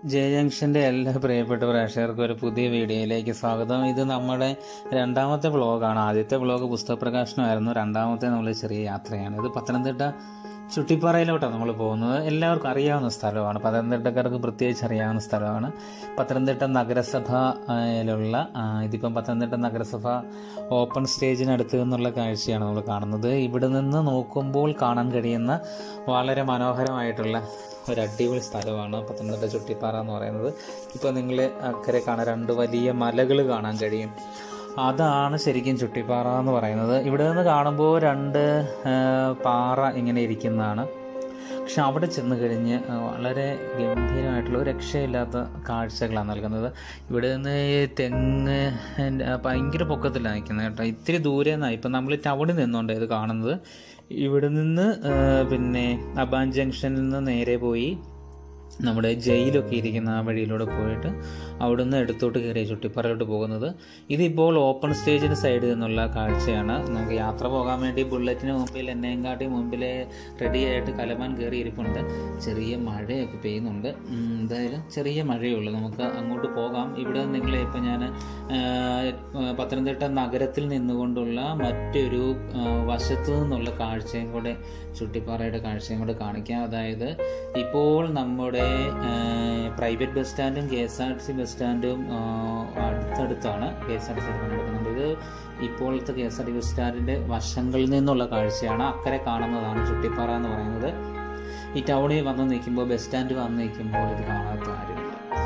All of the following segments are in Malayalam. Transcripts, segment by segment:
ജെ ജംഗ്ഷൻ്റെ എല്ലാ പ്രിയപ്പെട്ട പ്രേക്ഷകർക്കും ഒരു പുതിയ വീഡിയോയിലേക്ക് സ്വാഗതം ഇത് നമ്മുടെ രണ്ടാമത്തെ വ്ളോഗാണ് ആദ്യത്തെ വ്ളോഗ് പുസ്തക പ്രകാശനമായിരുന്നു രണ്ടാമത്തെ നമ്മൾ ചെറിയ യാത്രയാണ് ഇത് പത്തനംതിട്ട ചുട്ടിപ്പാറയിലോട്ടാണ് നമ്മൾ പോകുന്നത് എല്ലാവർക്കും അറിയാവുന്ന സ്ഥലമാണ് പത്തനംതിട്ടക്കാർക്ക് പ്രത്യേകിച്ച് അറിയാവുന്ന സ്ഥലമാണ് പത്തനംതിട്ട നഗരസഭയിലുള്ള ആ, ഇതിപ്പം പത്തനംതിട്ട നഗരസഭ ഓപ്പൺ സ്റ്റേജിനടുത്ത് നിന്നുള്ള കാഴ്ചയാണ് നമ്മൾ കാണുന്നത് ഇവിടെ നിന്ന് നോക്കുമ്പോൾ കാണാൻ കഴിയുന്ന വളരെ മനോഹരമായിട്ടുള്ള ഒരു അടിപൊളി സ്ഥലമാണ് പത്തനംതിട്ട ചുട്ടിപ്പാറ എന്ന് പറയുന്നത് ഇപ്പോൾ നിങ്ങൾ അക്കരെ കാണാൻ രണ്ട് വലിയ മലകൾ കാണാൻ കഴിയും അതാണ് ശരിക്കും ചുട്ടിപ്പാറ എന്ന് പറയുന്നത് ഇവിടെ നിന്ന് കാണുമ്പോൾ രണ്ട് ആ, പാറ ഇങ്ങനെ ഇരിക്കുന്നതാണ് പക്ഷെ അവിടെ ചെന്ന് കഴിഞ്ഞ് ആ, വളരെ ഗംഭീരമായിട്ടുള്ള ഒരു രക്ഷയില്ലാത്ത കാഴ്ചകളാണ് നൽകുന്നത് ഇവിടെ നിന്ന് ഈ തെങ്ങ് ൻ്റെ, ആ, ഭയങ്കര പൊക്കത്തിലാണ് നിൽക്കുന്നത് കേട്ടോ ഇത്തിരി ദൂരെ നിന്നാണ് ഇപ്പം നമ്മൾ ടൗണിൽ നിന്നുകൊണ്ട് ഇത് കാണുന്നത് ഇവിടെ നിന്ന് ആ, പിന്നെ അബാൻ ജംഗ്ഷനിൽ നിന്ന് നേരെ പോയി നമ്മുടെ ജയിലൊക്കെ ഇരിക്കുന്ന ആ വഴിയിലൂടെ പോയിട്ട് അവിടുന്ന് എടുത്തോട്ട് കയറിയ ചുട്ടിപ്പാറയിലോട്ട് പോകുന്നത് ഇതിപ്പോൾ ഓപ്പൺ സ്റ്റേജിന് സൈഡിൽ നിന്നുള്ള കാഴ്ചയാണ് നമുക്ക് യാത്ര പോകാൻ വേണ്ടി ബുള്ളറ്റിന് മുമ്പിൽ എന്നെയും കാട്ടി മുമ്പിൽ റെഡി ആയിട്ട് കലമാൻ കയറി ഇരിപ്പുണ്ട് ചെറിയ മഴയൊക്കെ പെയ്യുന്നുണ്ട് ഉം, എന്തായാലും ചെറിയ മഴയേ ഉള്ളൂ നമുക്ക് അങ്ങോട്ട് പോകാം ഇവിടെ നിങ്ങളെ ഇപ്പം ഞാൻ പത്തനംതിട്ട നഗരത്തിൽ നിന്നുകൊണ്ടുള്ള മറ്റൊരു ആ, വശത്തു നിന്നുള്ള കാഴ്ചയും കൂടെ ചുട്ടിപ്പാറയുടെ കാഴ്ചയും കൂടെ കാണിക്കാം അതായത് ഇപ്പോൾ നമ്മുടെ പ്രൈവറ്റ് ബസ് സ്റ്റാൻഡും K S R T C bus സ്റ്റാൻഡും ആ, അടുത്തടുത്താണ് K S R T C നടക്കുന്നത് ഇത് ഇപ്പോഴത്തെ K S R T bus സ്റ്റാൻഡിൻ്റെ വശങ്ങളിൽ നിന്നുള്ള കാഴ്ചയാണ് അക്കരെ കാണുന്നതാണ് ചുട്ടിപ്പാറ എന്ന് പറയുന്നത് ഈ ടൗണിൽ വന്ന് നിൽക്കുമ്പോൾ ബസ് സ്റ്റാൻഡ് വന്ന് നിൽക്കുമ്പോൾ ഇത് കാണാത്ത ആരുമില്ല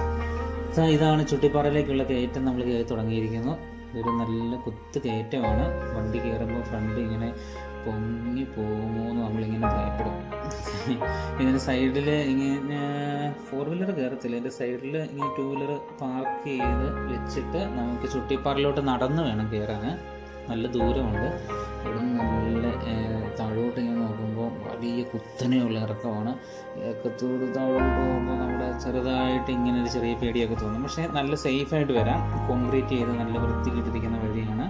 ദാ ഇതാണ് ചുട്ടിപ്പാറയിലേക്കുള്ള കയറ്റം നമ്മൾ കയറി തുടങ്ങിയിരിക്കുന്നു ഇതൊരു നല്ല കുത്ത് കയറ്റമാണ് വണ്ടി കയറുമ്പോൾ ഫ്രണ്ട് ഇങ്ങനെ പൊങ്ങി പോകുമോ എന്ന് നമ്മളിങ്ങനെ ഭയപ്പെടും ഇതിൻ്റെ സൈഡിൽ ഇങ്ങനെ ഫോർ വീലർ കയറത്തില്ല ഇതിൻ്റെ സൈഡിൽ ഇങ്ങനെ ടൂ വീലർ പാർക്ക് ചെയ്ത് വെച്ചിട്ട് നമുക്ക് ചുട്ടിപ്പാറയിലോട്ട് നടന്ന് വേണം കയറാൻ നല്ല ദൂരമുണ്ട് ഇവിടെ നിന്ന് നല്ല ഏഹ്, താഴോട്ട് ഇങ്ങനെ നോക്കുമ്പോൾ വലിയ കുത്തനെയുള്ള ഇറക്കമാണ് ഇറക്കത്തോട് താഴോട്ട് പോകുമ്പോൾ നമ്മുടെ ചെറുതായിട്ട് ഇങ്ങനെ ഒരു ചെറിയ പേടിയൊക്കെ തോന്നും പക്ഷേ നല്ല സേഫായിട്ട് വരാം കോൺക്രീറ്റ് ചെയ്ത് നല്ല വൃത്തിക്കിട്ടിരിക്കുന്ന വഴിയാണ്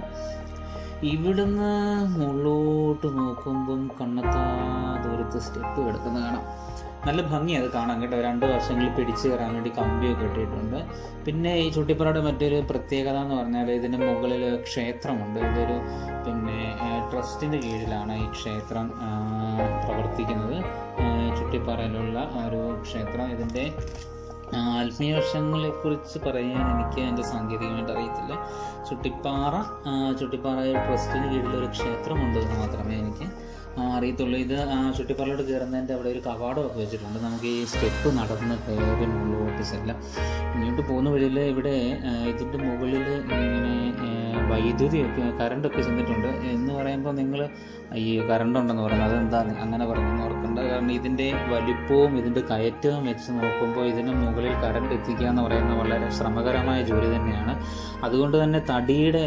ഇവിടുന്ന് മുകളിലോട്ട് നോക്കുമ്പം കണ്ണത്താ ദൂരത്ത് സ്റ്റെപ്പ് കിടക്കുന്ന കാണാം നല്ല ഭംഗിയാണ് അത് കാണാൻ കേട്ടോ രണ്ട് വർഷങ്ങളിൽ പിടിച്ചു കയറാൻ വേണ്ടി കമ്പിയൊക്കെ ഇട്ടിട്ടുണ്ട് പിന്നെ ഈ ചുട്ടിപ്പുറയുടെ മറ്റൊരു പ്രത്യേകത എന്ന് പറഞ്ഞാൽ ഇതിന് മുകളിൽ ക്ഷേത്രമുണ്ട് ഇതൊരു പിന്നെ ട്രസ്റ്റിൻ്റെ കീഴിലാണ് ഈ ക്ഷേത്രം ആ, പ്രവർത്തിക്കുന്നത് ആ, ചുട്ടിപ്പാറയിലുള്ള ആ ഒരു ക്ഷേത്രം ഇതിൻ്റെ ആ, ആത്മീയ വശങ്ങളെ കുറിച്ച് പറയാൻ എനിക്ക് അതിൻ്റെ സാങ്കേതികമായിട്ട് അറിയത്തില്ല ചുട്ടിപ്പാറ ആ, ചുട്ടിപ്പാറ ട്രസ്റ്റിന് കീഴിൽ ഒരു ക്ഷേത്രമുണ്ട് എന്ന് മാത്രമേ എനിക്ക് ആ, അറിയത്തുള്ളൂ ഇത് ആ ചുട്ടിപ്പാറയിലോട്ട് കയറുന്നതിൻ്റെ അവിടെ ഒരു കവാടമൊക്കെ വെച്ചിട്ടുണ്ട് നമുക്ക് ഈ സ്റ്റെപ്പ് നടന്ന് കയറി മുകളിലോട്ട് ചെല്ലാം ഇങ്ങോട്ട് പോകുന്ന വഴിയിൽ ഇവിടെ ആ, ഇതിൻ്റെ മുകളിൽ ഇങ്ങനെ ആ, വൈദ്യുതിയൊക്കെ കറണ്ടൊക്കെ ചെന്നിട്ടുണ്ട് എന്ന് പറയുമ്പോൾ നിങ്ങൾ ഈ കറണ്ട് ഉണ്ടെന്ന് പറയുന്നത് അതെന്താ അങ്ങനെ പറഞ്ഞു ഓർക്കേണ്ട കാരണം ഇതിൻ്റെ വലിപ്പവും ഇതിൻ്റെ കയറ്റവും വെച്ച് നോക്കുമ്പോൾ ഇതിന് മുകളിൽ കറണ്ട് എത്തിക്കുക എന്ന് പറയുന്നത് വളരെ ശ്രമകരമായ ജോലി തന്നെയാണ് അതുകൊണ്ട് തന്നെ തടിയുടെ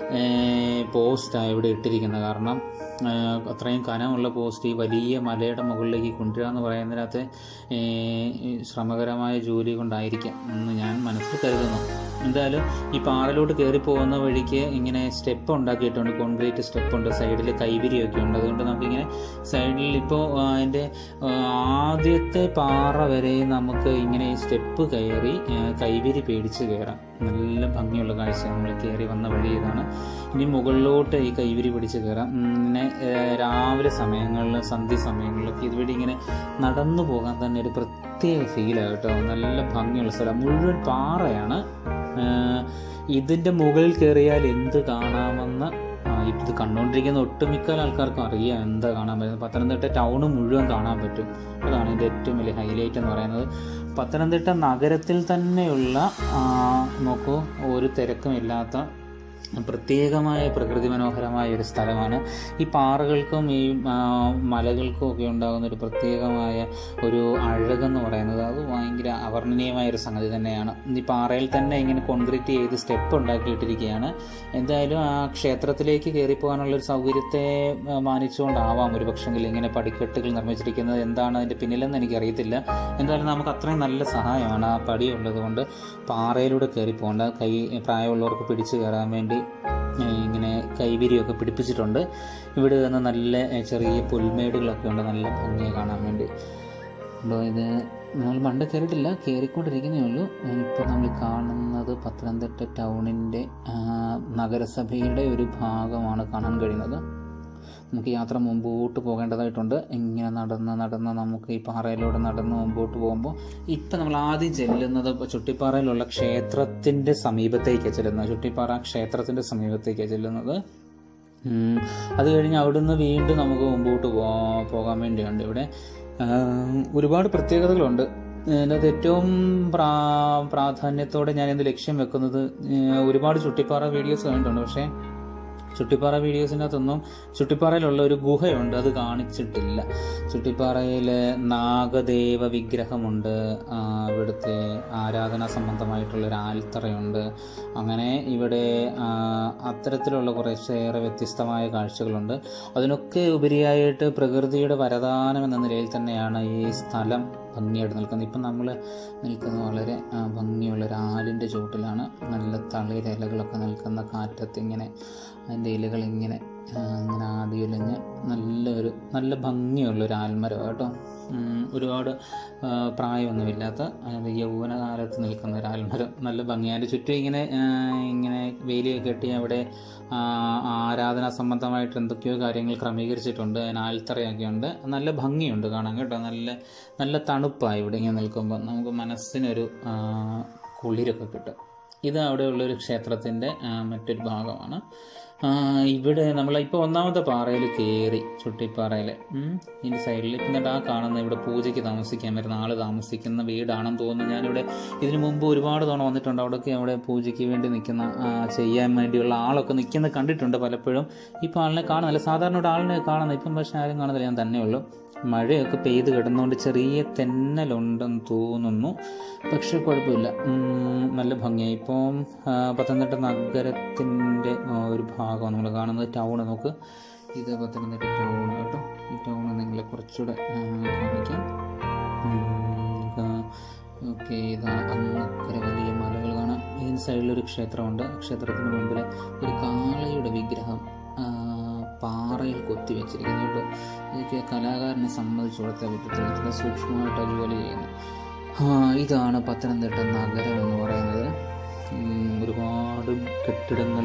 പോസ്റ്റാണ് ഇവിടെ ഇട്ടിരിക്കുന്നത് കാരണം ആ, അത്രയും കനമുള്ള പോസ്റ്റ് ഈ വലിയ മലയുടെ മുകളിലേക്ക് കൊണ്ടുവരിക എന്ന് പറയുന്നതിനകത്ത് ഏ, ഈ ശ്രമകരമായ ജോലി കൊണ്ടായിരിക്കാം എന്ന് ഞാൻ മനസ്സിൽ കരുതുന്നു എന്തായാലും ഈ പാറയിലോട്ട് കയറി പോകുന്ന വഴിക്ക് ഇങ്ങനെ സ്റ്റെപ്പ് ഉണ്ടാക്കിയിട്ടുണ്ട് കോൺക്രീറ്റ് സ്റ്റെപ്പ് ഉണ്ട് സൈഡിൽ കൈവിരിയൊക്കെ ഉണ്ട് അതുകൊണ്ട് നമുക്കിങ്ങനെ സൈഡിൽ ഇപ്പോൾ അതിൻ്റെ ആ, ആദ്യത്തെ പാറ വരെ നമുക്ക് ഇങ്ങനെ ഈ സ്റ്റെപ്പ് കയറി ആ, കൈവിരി പേടിച്ച് കയറാം നല്ല ഭംഗിയുള്ള കാഴ്ച നമ്മൾ കയറി വന്ന വഴി ഇതാണ് ഇനി മുകളിലോട്ട് ഈ കൈവിരി പിടിച്ച് കയറാം ഉം, പിന്നെ ആ, രാവിലെ സമയങ്ങളിൽ സന്ധ്യ സമയങ്ങളിലൊക്കെ ഇതുവഴി ഇങ്ങനെ നടന്നു പോകാൻ തന്നെ ഒരു പ്രത്യേക ഫീലാണ് കേട്ടോ നല്ല ഭംഗിയുള്ള സ്ഥലം മുഴുവൻ പാറയാണ് ആ, ഇതിൻ്റെ മുകളിൽ കയറിയാൽ എന്ത് കാണാമെന്ന് ആ, ഇത് കണ്ടുകൊണ്ടിരിക്കുന്ന ഒട്ടുമിക്ക ആൾക്കാർക്കും അറിയാം എന്താ കാണാൻ പറ്റുന്നത് പത്തനംതിട്ട ടൗണ് മുഴുവൻ കാണാൻ പറ്റും അതാണ് ഇതിൻ്റെ ഏറ്റവും വലിയ ഹൈലൈറ്റ് എന്ന് പറയുന്നത് പത്തനംതിട്ട നഗരത്തിൽ തന്നെയുള്ള ആ, നോക്കൂ ഒരു തിരക്കുമില്ലാത്ത പ്രത്യേകമായ പ്രകൃതി മനോഹരമായ ഒരു സ്ഥലമാണ് ഈ പാറകൾക്കും ഈ ആ, മലകൾക്കും ഒക്കെ ഉണ്ടാകുന്ന ഒരു പ്രത്യേകമായ ഒരു അഴകെന്ന് പറയുന്നത് അത് ഭയങ്കര അവർണ്ണനീയമായ ഒരു സംഗതി തന്നെയാണ് ഈ പാറയിൽ തന്നെ ഇങ്ങനെ കോൺക്രീറ്റ് ചെയ്ത് സ്റ്റെപ്പ് ഉണ്ടാക്കിയിട്ടിരിക്കുകയാണ് എന്തായാലും ആ ക്ഷേത്രത്തിലേക്ക് കയറിപ്പോകാനുള്ള ഒരു സൗകര്യത്തെ ആ, മാനിച്ചുകൊണ്ടാവാം ഒരു പക്ഷെങ്കിൽ ഇങ്ങനെ പടിക്കെട്ടുകൾ നിർമ്മിച്ചിരിക്കുന്നത് എന്താണ് അതിൻ്റെ പിന്നിലെന്ന് എനിക്കറിയത്തില്ല എന്തായാലും നമുക്ക് അത്രയും നല്ല സഹായമാണ് ആ പടി ഉള്ളത് കൊണ്ട് പാറയിലൂടെ കയറി പോകേണ്ട കൈ പ്രായമുള്ളവർക്ക് പിടിച്ചു കയറാൻ വേണ്ടി ഏ, ഇങ്ങനെ കൈവിരിയൊക്കെ പിടിപ്പിച്ചിട്ടുണ്ട് ഇവിടെ നിന്ന് നല്ല ഏ, ചെറിയ പുൽമേടുകളൊക്കെ ഉണ്ട് നല്ല ഭംഗിയെ കാണാൻ വേണ്ടി അപ്പോൾ ഇത് നമ്മൾ മണ്ട കയറിയിട്ടില്ല കയറിക്കൊണ്ടിരിക്കുന്നേ ഉള്ളൂ ഇപ്പോൾ നമ്മൾ കാണുന്നത് പത്തനംതിട്ട ടൗണിൻ്റെ ആ, നഗരസഭയുടെ ഒരു ഭാഗമാണ് കാണാൻ കഴിയുന്നത് നമുക്ക് യാത്ര മുമ്പോട്ട് പോകേണ്ടതായിട്ടുണ്ട് ഇങ്ങനെ നടന്ന് നടന്ന് നമുക്ക് ഈ പാറയിലൂടെ നടന്ന് മുമ്പോട്ട് പോകുമ്പോൾ ഇപ്പം നമ്മൾ ആദ്യം ചെല്ലുന്നത് ഇപ്പോൾ ചുട്ടിപ്പാറയിലുള്ള ക്ഷേത്രത്തിൻ്റെ സമീപത്തേക്കാണ് ചെല്ലുന്നത് ചുട്ടിപ്പാറ ക്ഷേത്രത്തിൻ്റെ സമീപത്തേക്കാണ് ചെല്ലുന്നത് ഉം, അത് കഴിഞ്ഞ് അവിടുന്ന് വീണ്ടും നമുക്ക് മുമ്പോട്ട് പോ പോകാൻ വേണ്ടിയുണ്ട് ഇവിടെ ആം, ഒരുപാട് പ്രത്യേകതകളുണ്ട് അതിനകത്ത് ഏറ്റവും പ്രാ പ്രാധാന്യത്തോടെ ഞാൻ ഇന്ന് ലക്ഷ്യം വെക്കുന്നത് ഏഹ്, ഒരുപാട് ചുട്ടിപ്പാറ വീഡിയോസ് കണ്ടിട്ടുണ്ട് പക്ഷേ ചുട്ടിപ്പാറ വീഡിയോസിനകത്തൊന്നും ചുട്ടിപ്പാറയിലുള്ള ഒരു ഗുഹയുണ്ട് അത് കാണിച്ചിട്ടില്ല ചുട്ടിപ്പാറയിൽ നാഗദേവ വിഗ്രഹമുണ്ട് ആ, ഇവിടുത്തെ ആരാധന സംബന്ധമായിട്ടുള്ള ഒരു ആൽത്തറയുണ്ട് അങ്ങനെ ഇവിടെ ആ, അത്തരത്തിലുള്ള കുറേശ്ശേറെ വ്യത്യസ്തമായ കാഴ്ചകളുണ്ട് അതിനൊക്കെ ഉപരിയായിട്ട് പ്രകൃതിയുടെ വരദാനം എന്ന നിലയിൽ തന്നെയാണ് ഈ സ്ഥലം ഭംഗിയായിട്ട് നിൽക്കുന്നത് ഇപ്പം നമ്മൾ നിൽക്കുന്നത് വളരെ ആ, ഭംഗിയുള്ള ഒരു ആലിൻ്റെ ചുവട്ടിലാണ് നല്ല തളിരിലകളൊക്കെ നിൽക്കുന്ന കാറ്റത്ത് ഇങ്ങനെ അതിൻ്റെ ഇലകൾ ഇങ്ങനെ ആ, ഇങ്ങനെ ആടിയുലഞ്ഞ് നല്ലൊരു നല്ല ഭംഗിയുള്ള ഒരു ആൽമരം കേട്ടോ ഉം, ഒരുപാട് ആ, പ്രായമൊന്നുമില്ലാത്ത അതായത് യൗവനകാലത്ത് നിൽക്കുന്ന ഒരു ആൽമരം നല്ല ഭംഗി അതിൻ്റെ ചുറ്റും ഇങ്ങനെ ആ, ഇങ്ങനെ വേലിയൊക്കെ കെട്ടി അവിടെ ആ, ആരാധന സംബന്ധമായിട്ട് എന്തൊക്കെയോ കാര്യങ്ങൾ ക്രമീകരിച്ചിട്ടുണ്ട് അതിന് ആൽത്തറയൊക്കെ ഉണ്ട് നല്ല ഭംഗിയുണ്ട് കാണാൻ കേട്ടോ നല്ല നല്ല തണുപ്പായി ഇവിടെ ഇങ്ങനെ നിൽക്കുമ്പോൾ നമുക്ക് മനസ്സിനൊരു ആ, കുളിരൊക്കെ കിട്ടും ഇത് അവിടെയുള്ളൊരു ക്ഷേത്രത്തിൻ്റെ ആ, മറ്റൊരു ഭാഗമാണ് ആ, ഇവിടെ നമ്മൾ ഇപ്പോൾ ഒന്നാമത്തെ പാറയിൽ കയറി ചുട്ടിപ്പാറയിൽ ഇതിൻ്റെ സൈഡിൽ പിന്നെ ആ കാണുന്ന ഇവിടെ പൂജയ്ക്ക് താമസിക്കാൻ വരുന്ന ആൾ താമസിക്കുന്ന വീടാണെന്ന് തോന്നുന്നു ഞാനിവിടെ ഇതിനു മുമ്പ് ഒരുപാട് തവണ വന്നിട്ടുണ്ട് അവിടെയൊക്കെ അവിടെ പൂജയ്ക്ക് വേണ്ടി നിൽക്കുന്ന ആ, ചെയ്യാൻ വേണ്ടിയുള്ള ആളൊക്കെ നിൽക്കുന്നത് കണ്ടിട്ടുണ്ട് പലപ്പോഴും ഇപ്പോൾ ആളിനെ കാണുന്നില്ല സാധാരണ ഇവിടെ ആളിനെ കാണുന്നത് ഇപ്പം പക്ഷേ ആരും കാണുന്നില്ല ഞാൻ തന്നെയുള്ളൂ മഴയൊക്കെ പെയ്ത് കിടന്നുകൊണ്ട് ചെറിയ തെന്നലുണ്ടെന്ന് തോന്നുന്നു പക്ഷെ കുഴപ്പമില്ല ഉം, നല്ല ഭംഗിയായി ഇപ്പം ആ, പത്തനംതിട്ട നഗരത്തിൻ്റെ ആ, ഒരു ഭാഗമാണ് നമ്മൾ കാണുന്നത് ടൗൺ നോക്ക് ഇത് പത്തനംതിട്ട ടൗൺ കേട്ടോ ഈ ടൗൺ നിങ്ങളെ കുറച്ചുകൂടെ ആ, കാണിക്കാം ഓക്കെ ഇതാ അങ്ങക്കര വലിയ മലകൾ കാണാം ഇതിന് സൈഡിലൊരു ക്ഷേത്രമുണ്ട് ക്ഷേത്രത്തിന് മുമ്പിൽ ഒരു കാളയുടെ വിഗ്രഹം ആ, പാറയിൽ കൊത്തി വെച്ചിരിക്കുന്നു കേട്ടോ ഇതൊക്കെ കലാകാരനെ സംബന്ധിച്ച് കൊടുത്ത പറ്റത്തില്ല സൂക്ഷ്മമായിട്ട് അതുപോലെ ചെയ്യുന്നത് ആ ഇതാണ് പത്തനംതിട്ട നഗരം എന്ന് പറയുന്നത് ഉം, ഒരുപാട് കെട്ടിടങ്ങൾ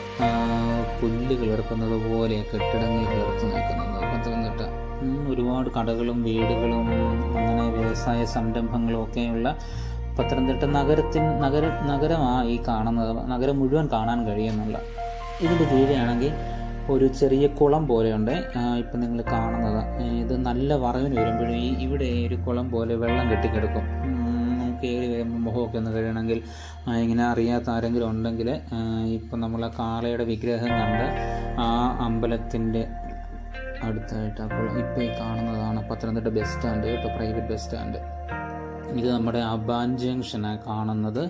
പുല്ല് കിളർക്കുന്നത് പോലെ കെട്ടിടങ്ങൾ കിളർത്ത് നിൽക്കുന്നത് പത്തനംതിട്ട ഉം, ഒരുപാട് കടകളും വീടുകളും അങ്ങനെ വ്യവസായ സംരംഭങ്ങളും ഒക്കെയുള്ള പത്തനംതിട്ട നഗരത്തിൻ നഗര നഗരമാണ് ഈ കാണുന്നത് നഗരം മുഴുവൻ കാണാൻ കഴിയുന്നുള്ള ഇതിൻ്റെ കീഴെയാണെങ്കിൽ ഒരു ചെറിയ കുളം പോലെയുണ്ട് ഇപ്പം നിങ്ങൾ കാണുന്നത് ആ, ഇത് നല്ല വറവിന് വരുമ്പോഴും ഈ ഇവിടെ ഒരു കുളം പോലെ വെള്ളം കെട്ടിക്കിടക്കും ഉം, നമുക്ക് കയറി വരുമ്പോൾ മുഖമൊക്കെ ഒന്ന് കഴിയണമെങ്കിൽ ആ, ഇങ്ങനെ അറിയാത്ത ആരെങ്കിലും ഉണ്ടെങ്കിൽ ഇപ്പം നമ്മൾ ആ കാളയുടെ വിഗ്രഹം കണ്ട് ആ അമ്പലത്തിൻ്റെ അടുത്തായിട്ട് അപ്പോൾ ഇപ്പോൾ ഈ കാണുന്നതാണ് പത്തനംതിട്ട ബസ് സ്റ്റാൻഡ് കേട്ടോ പ്രൈവറ്റ് ബസ് സ്റ്റാൻഡ് ഇത് നമ്മുടെ അബാൻ ജംഗ്ഷനാണ് കാണുന്നത്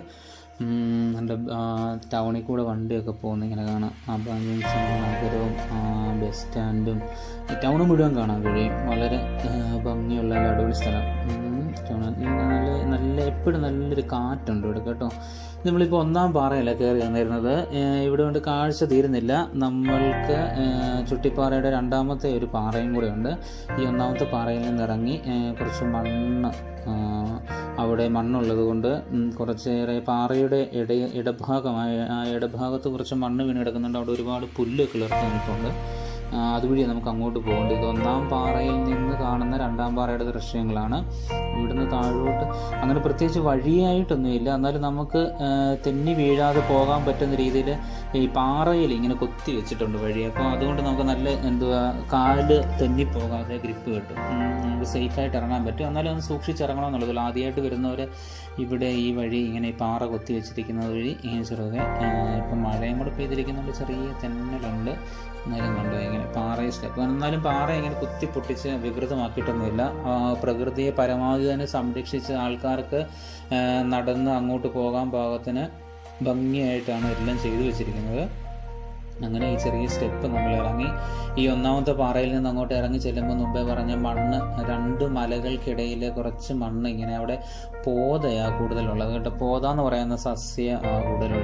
ഉം, എൻ്റെ ആ, ടൗണിൽ കൂടെ വണ്ടിയൊക്കെ പോകുന്ന ഇങ്ങനെ കാണാം അബാൻ ജംഗ്ഷൻ നഗരവും ആ, ബസ് സ്റ്റാൻഡും ഈ ടൗൺ മുഴുവൻ കാണാൻ കഴിയും വളരെ ആ, ഭംഗിയുള്ള ഒരു അടിപൊളി സ്ഥലം ഉം, ടൗണ് ഇത് നല്ല നല്ല എപ്പോഴും നല്ലൊരു കാറ്റുണ്ട് ഇവിടെ കേട്ടോ നമ്മളിപ്പോൾ ഒന്നാം പാറയല്ല കയറി വന്നിരുന്നത് ഏഹ് ഇവിടെ കൊണ്ട് കാഴ്ച തീരുന്നില്ല നമ്മൾക്ക് ഏഹ് ചുട്ടിപ്പാറയുടെ രണ്ടാമത്തെ ഒരു പാറയും കൂടെ ഉണ്ട് ഈ ഒന്നാമത്തെ പാറയിൽ നിന്ന് ഇറങ്ങി ഏഹ് കുറച്ച് മണ്ണ് ആഹ് അവിടെ മണ്ണുള്ളത് കൊണ്ട് ഉം, കുറച്ചേറെ പാറയുടെ ഇട ഇടഭാഗമായ ആ ഇടഭാഗത്ത് കുറച്ച് മണ്ണ് വീണ് കിടക്കുന്നുണ്ട് അവിടെ ഒരുപാട് പുല്ല് കിളർത്ത് നിൽപ്പുണ്ട് ആ, അതുവഴി നമുക്ക് അങ്ങോട്ട് പോകേണ്ടത് ഇത് ഒന്നാം പാറയിൽ നിന്ന് കാണുന്ന രണ്ടാം പാറയുടെ ദൃശ്യങ്ങളാണ് ഇവിടുന്ന് താഴോട്ട് അങ്ങനെ പ്രത്യേകിച്ച് വഴിയായിട്ടൊന്നുമില്ല എന്നാലും നമുക്ക് ആ, തെന്നി വീഴാതെ പോകാൻ പറ്റുന്ന രീതിയിൽ ഈ പാറയിൽ ഇങ്ങനെ കൊത്തി വെച്ചിട്ടുണ്ട് വഴി അപ്പോൾ അതുകൊണ്ട് നമുക്ക് നല്ല എന്തുവാ കാല് തെന്നി പോകാതെ ഗ്രിപ്പ് കിട്ടും ഉം, നമുക്ക് സേഫായിട്ട് ഇറങ്ങാൻ പറ്റും എന്നാലും ഒന്ന് സൂക്ഷിച്ചിറങ്ങണം എന്നുള്ളതുള്ളൂ ആദ്യമായിട്ട് വരുന്നവർ ഇവിടെ ഈ വഴി ഇങ്ങനെ ഈ പാറ കൊത്തി വെച്ചിരിക്കുന്നത് വഴി ഇങ്ങനെ ചെറുതെ ആ, ഇപ്പം മഴയും കൂടെ പെയ്തിരിക്കുന്നതുകൊണ്ട് ചെറിയ തെന്നലുണ്ട് എന്നാലും കണ്ടോ ഇങ്ങനെ പാറയെ സ്റ്റെപ്പ് എന്നാലും പാറ ഇങ്ങനെ കുത്തി പൊട്ടിച്ച് വികൃതമാക്കിയിട്ടൊന്നുമില്ല ആ, പ്രകൃതിയെ പരമാവധി തന്നെ സംരക്ഷിച്ച് ആൾക്കാർക്ക് ആ, നടന്ന് അങ്ങോട്ട് പോകാൻ പാകത്തിന് ഭംഗിയായിട്ടാണ് എല്ലാം ചെയ്തു വെച്ചിരിക്കുന്നത് അങ്ങനെ ഈ ചെറിയ സ്റ്റെപ്പ് നമ്മൾ ഇറങ്ങി ഈ ഒന്നാമത്തെ പാറയിൽ നിന്ന് അങ്ങോട്ട് ഇറങ്ങി ചെല്ലുമ്പോൾ മുമ്പേ പറഞ്ഞ മണ്ണ് രണ്ട് മലകൾക്കിടയിൽ കുറച്ച് മണ്ണ് ഇങ്ങനെ അവിടെ പോതയാ കൂടുതലുള്ളത് കേട്ടോ പോത എന്ന് പറയുന്ന സസ്യ ആ കൂടുതലുള്ളത്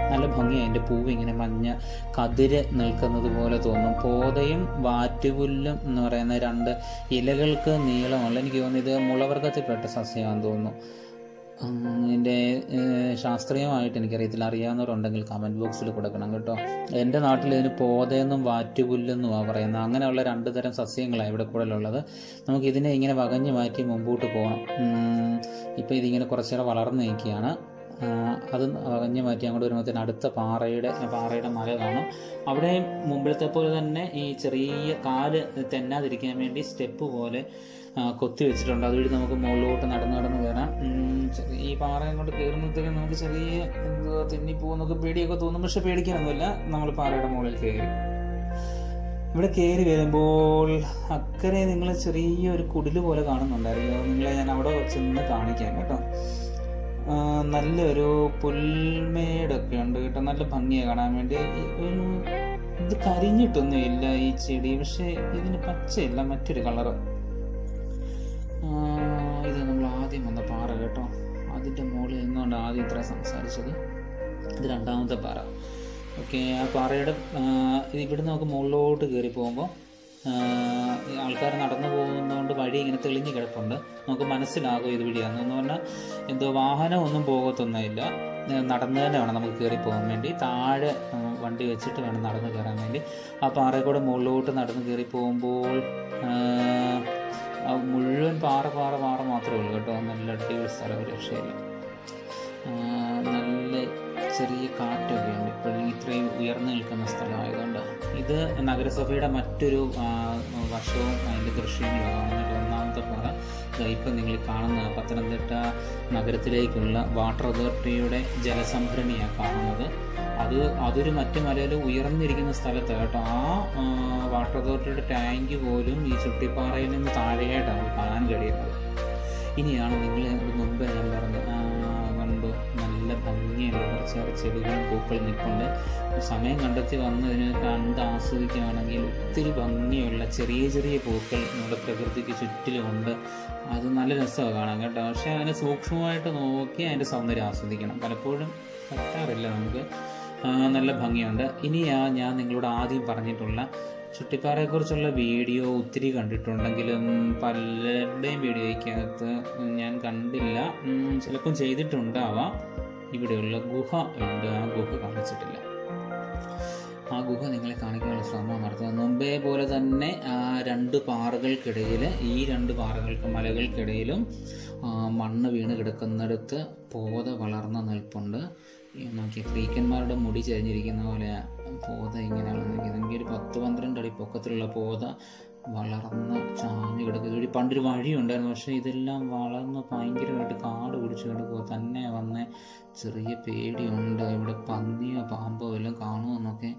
നല്ല ഭംഗിയാണ് അതിൻ്റെ പൂവ് ഇങ്ങനെ മഞ്ഞ കതിര് നിൽക്കുന്നത് പോലെ തോന്നും പോതയും വാറ്റുപുല്ലും എന്ന് പറയുന്ന രണ്ട് ഇലകൾക്ക് നീളമുള്ള എനിക്ക് തോന്നുന്നു ഇത് മുളവർഗത്തിൽപ്പെട്ട സസ്യമാണെന്ന് തോന്നുന്നു ഉം, ഇതിൻ്റെ ഏഹ്, ശാസ്ത്രീയമായിട്ട് എനിക്കറിയത്തില്ല അറിയാവുന്നവരുണ്ടെങ്കിൽ കമൻറ്റ് ബോക്സിൽ കൊടുക്കണം കേട്ടോ എൻ്റെ നാട്ടിൽ ഇതിന് പോതയെന്നും വാറ്റുപുല്ലെന്നുമാണ് പറയുന്നത് അങ്ങനെയുള്ള രണ്ട് തരം സസ്യങ്ങളാണ് ഇവിടെ കൂടുതലുള്ളത് നമുക്ക് ഇതിനെ ഇങ്ങനെ വകഞ്ഞു മാറ്റി മുമ്പോട്ട് പോകണം ഇപ്പോൾ ഇതിങ്ങനെ കുറച്ചുകൂടെ വളർന്നു നിൽക്കുകയാണ് ആ, അത് വകഞ്ഞു മാറ്റി അങ്ങോട്ട് വരുമ്പോഴത്തേന് അടുത്ത പാറയുടെ പാറയുടെ മല കാണും അവിടെ മുമ്പിലത്തെ പോലെ തന്നെ ഈ ചെറിയ കാല് തെന്നാതിരിക്കാൻ വേണ്ടി സ്റ്റെപ്പ് പോലെ ആ, കൊത്തി വെച്ചിട്ടുണ്ട് അതുവഴി നമുക്ക് മുകളിലോട്ട് നടന്ന് നടന്ന് കയറാം ഉം, ചെറിയ ഈ പാറ അങ്ങോട്ട് കയറുമ്പോഴത്തേക്കും നമുക്ക് ചെറിയ എന്തോ തെന്നിപ്പോന്നൊക്കെ പേടിയൊക്കെ തോന്നും പക്ഷെ പേടിക്കാനൊന്നുമില്ല നമ്മൾ പാറയുടെ മുകളിൽ കയറി ഇവിടെ കയറി വരുമ്പോൾ അക്കരെ നിങ്ങൾ ചെറിയൊരു കുടില് പോലെ കാണുന്നുണ്ടായിരിക്കും അത് നിങ്ങളെ ഞാൻ അവിടെ ചെന്ന് കാണിക്കാം കേട്ടോ ആ, നല്ലൊരു പുൽമേടൊക്കെ ഉണ്ട് കേട്ടോ നല്ല ഭംഗിയാണ് കാണാൻ വേണ്ടി ഈ ഒരു ഇത് കരിഞ്ഞിട്ടൊന്നും ഇല്ല ഈ ചെടി പക്ഷെ ഇതിന് പച്ചയില്ല മറ്റൊരു കളറ് ഇത് നമ്മൾ ആദ്യം വന്ന പാറ കേട്ടോ അതിൻ്റെ മുകളിൽ നിന്നുകൊണ്ട് ആദ്യം ഇത്ര സംസാരിച്ചത് ഇത് രണ്ടാമത്തെ പാറ ഓക്കെ ആ പാറയുടെ ആ, ഇത് ഇവിടുന്ന് നമുക്ക് മുകളിലോട്ട് കയറി പോകുമ്പോൾ ആൾക്കാർ നടന്നു പോകുന്നതുകൊണ്ട് വഴി ഇങ്ങനെ തെളിഞ്ഞ് കിടപ്പുണ്ട് നമുക്ക് മനസ്സിലാകും ഇത് വഴിയാന്ന് എന്ന് പറഞ്ഞാൽ എന്തോ വാഹനം ഒന്നും പോകത്തൊന്നുമില്ല ഏ, നടന്ന് തന്നെ വേണം നമുക്ക് കയറി പോകാൻ വേണ്ടി താഴെ ആ, വണ്ടി വെച്ചിട്ട് വേണം നടന്ന് കയറാൻ വേണ്ടി ആ പാറയിൽ കൂടെ മുകളിലോട്ട് നടന്ന് കയറി പോകുമ്പോൾ ആ, ആ മുഴുവൻ പാറ പാറ പാറ മാത്രമേ ഉള്ളൂ കേട്ടോ നല്ല അടിപൊളി സ്ഥലം ഒരു രക്ഷയില്ല ആ, നല്ല ചെറിയ കാറ്റൊക്കെ ഉണ്ട് ഇപ്പോഴും ഇത്രയും ഉയർന്നു നിൽക്കുന്ന സ്ഥലമായതുകൊണ്ട് ഇത് നഗരസഭയുടെ മറ്റൊരു ആ, വശവും അതിൻ്റെ ദൃശ്യങ്ങളും കാണുന്നുണ്ട് ഒന്നാമത്തെ പാറ ദാ ഇപ്പം നിങ്ങൾ കാണുന്ന പത്തനംതിട്ട നഗരത്തിലേക്കുള്ള വാട്ടർ അതോറിറ്റിയുടെ ജലസംഭരണിയാണ് കാണുന്നത് അത് അതൊരു മറ്റു മലയിൽ ഉയർന്നിരിക്കുന്ന സ്ഥലത്ത് കേട്ടോ ആ ആ, വാട്ടർ അതോറിറ്റിയുടെ ടാങ്ക് പോലും ഈ ചുട്ടിപ്പാറയിൽ നിന്ന് താഴെയായിട്ടാണ് നമുക്ക് കാണാൻ കഴിയുന്നത് ഇനിയാണ് നിങ്ങൾ മുമ്പ് ഞാൻ പറഞ്ഞ ആ, കണ്ടു നല്ല ഭംഗിയുള്ള കുറച്ച് ചെടികളും പൂക്കളും നിൽപ്പുണ്ട് സമയം കണ്ടെത്തി വന്നതിന് കണ്ട് ആസ്വദിക്കുകയാണെങ്കിൽ ഒത്തിരി ഭംഗിയുള്ള ചെറിയ ചെറിയ പൂക്കൾ നമ്മുടെ പ്രകൃതിക്ക് ചുറ്റിലുമുണ്ട് അത് നല്ല രസമാണ് കാണാൻ കേട്ടോ പക്ഷേ അതിനെ സൂക്ഷ്മമായിട്ട് നോക്കി അതിൻ്റെ സൗന്ദര്യം ആസ്വദിക്കണം പലപ്പോഴും പറ്റാറില്ല നമുക്ക് ആ, നല്ല ഭംഗിയുണ്ട് ഇനിയാ ഞാൻ നിങ്ങളോട് ആദ്യം പറഞ്ഞിട്ടുള്ള ചുട്ടിപ്പാറയെക്കുറിച്ചുള്ള വീഡിയോ ഒത്തിരി കണ്ടിട്ടുണ്ടെങ്കിലും പലരുടെയും വീഡിയോയ്ക്കകത്ത് ഞാൻ കണ്ടില്ല ഉം, ചിലപ്പം ചെയ്തിട്ടുണ്ടാവാം ഇവിടെയുള്ള ഗുഹ ഉണ്ട് ആ ഗുഹ കാണിച്ചിട്ടില്ല ആ ഗുഹ നിങ്ങളെ കാണിക്കാനുള്ള ശ്രമം നടത്തുക മുമ്പേ പോലെ തന്നെ ആ രണ്ട് പാറകൾക്കിടയിൽ ഈ രണ്ട് പാറകൾക്ക് മലകൾക്കിടയിലും ആ, മണ്ണ് വീണ് കിടക്കുന്നിടത്ത് പോത വളർന്ന നിൽപ്പുണ്ട് ഈ നോക്കിയ ഫ്രീക്കന്മാരുടെ മുടി ചരിഞ്ഞിരിക്കുന്ന പോലെ പോത ഇങ്ങനെയാണ് നിൽക്കുന്നത് എനിക്ക് ഒരു പത്ത് പന്ത്രണ്ട് അടി പൊക്കത്തിലുള്ള പോത വളർന്ന് ചാഞ്ഞ് കിടക്കുക ഇതുവഴി പണ്ടൊരു വഴിയുണ്ടായിരുന്നു പക്ഷേ ഇതെല്ലാം വളർന്ന് ഭയങ്കരമായിട്ട് കാട് പിടിച്ച് കിടക്കുക തന്നെ വന്ന് ചെറിയ പേടിയുണ്ട് ഇവിടെ പന്നിയോ പാമ്പോ എല്ലാം കാണുമെന്നൊക്കെ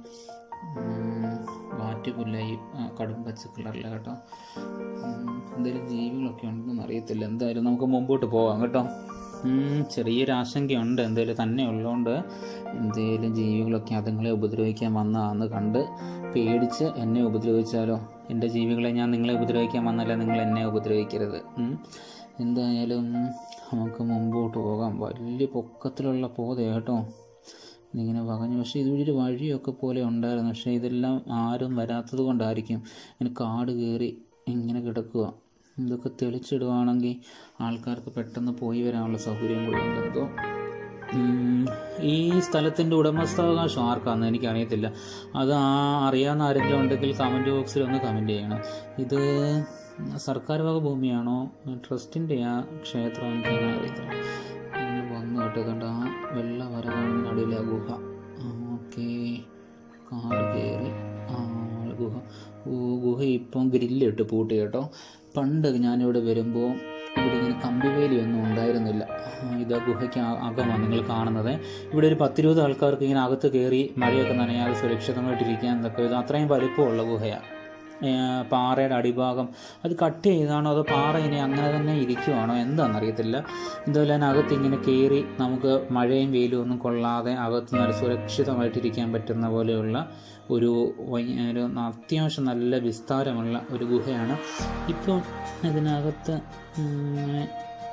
വാറ്റുപുല്ല ഈ ആ, കടും പച്ച കളറില്ല കേട്ടോ ഉം, എന്തെങ്കിലും ജീവികളൊക്കെ ഉണ്ടെന്ന് അറിയത്തില്ല എന്തായാലും നമുക്ക് മുമ്പോട്ട് പോവാം കേട്ടോ ഉം, ചെറിയൊരു ആശങ്കയുണ്ട് എന്തായാലും തന്നെ ഉള്ളതുകൊണ്ട് എന്തെങ്കിലും ജീവികളൊക്കെ അതുങ്ങളെ ഉപദ്രവിക്കാൻ വന്നതാന്ന് കണ്ട് പേടിച്ച് എന്നെ ഉപദ്രവിച്ചാലോ എൻ്റെ ജീവികളെ ഞാൻ നിങ്ങളെ ഉപദ്രവിക്കാൻ വന്നല്ല നിങ്ങൾ എന്നെ ഉപദ്രവിക്കരുത് ഉം. എന്തായാലും നമുക്ക് മുമ്പോട്ട് പോകാം വലിയ പൊക്കത്തിലുള്ള പോത കേട്ടോ ഇതിങ്ങനെ വകഞ്ഞു പക്ഷേ ഇതുവഴി ഒരു വഴിയൊക്കെ പോലെ ഉണ്ടായിരുന്നു പക്ഷേ ഇതെല്ലാം ആരും വരാത്തത് കൊണ്ടായിരിക്കും ഇങ്ങനെ കാട് കയറി ഇങ്ങനെ കിടക്കുക ഇതൊക്കെ തെളിച്ചിടുവാണെങ്കിൽ ആൾക്കാർക്ക് പെട്ടെന്ന് പോയി വരാനുള്ള സൗകര്യം കൂടി ഉണ്ട് എന്തോ ഉം, ഈ സ്ഥലത്തിൻ്റെ ഉടമസ്ഥാവകാശം ആർക്കാന്ന് എനിക്കറിയത്തില്ല അത് ആ അറിയാവുന്ന ആരെങ്കിലും ഉണ്ടെങ്കിൽ കമൻറ്റ് ബോക്സിൽ ഒന്ന് കമൻറ്റ് ചെയ്യണം ഇത് സർക്കാർ വക ഭൂമിയാണോ ട്രസ്റ്റിൻ്റെ ആ ക്ഷേത്രം എനിക്കങ്ങനെ അറിയത്തില്ല ഒന്ന് വന്നു കേട്ടോ കണ്ട ആ വെള്ള വര കാണുന്ന അടിയിലെ ഗുഹ ഓക്കെ കാട് കയറി ആ ഗുഹ ഓ, ഗുഹ ഇപ്പം ഗ്രില്ലിട്ട് പൂട്ടി കേട്ടോ പണ്ട് ഞാനിവിടെ വരുമ്പോൾ ഇവിടെ ഇങ്ങനെ കമ്പിവേലിയൊന്നും ഉണ്ടായിരുന്നില്ല ആ, ഇത് ഗുഹയ്ക്ക് അ- അകമാണ് നിങ്ങൾ കാണുന്നത് ഇവിടെ ഒരു പത്തിരുപത് ആൾക്കാർക്ക് ഇങ്ങനെ അകത്ത് കയറി മഴയൊക്കെ നനയാതെ സുരക്ഷിതമായിട്ടിരിക്കാൻ എന്നൊക്കെ ഇത് അത്രയും വലിപ്പമുള്ള ഗുഹയാണ് പാറയുടെ അടിഭാഗം അത് കട്ട് ചെയ്താണോ അതോ പാറ ഇനി അങ്ങനെ തന്നെ ഇരിക്കുവാണോ എന്താണെന്നറിയത്തില്ല എന്തായാലും അതിനകത്ത് ഇങ്ങനെ കയറി നമുക്ക് മഴയും വെയിലും ഒന്നും കൊള്ളാതെ അകത്ത് നല്ല സുരക്ഷിതമായിട്ടിരിക്കാൻ പറ്റുന്ന പോലെയുള്ള ഒരു വൈ- ഒരു അത്യാവശ്യം നല്ല വിസ്താരമുള്ള ഒരു ഗുഹയാണ് ഇപ്പോൾ ഇതിനകത്ത് ഇങ്ങനെ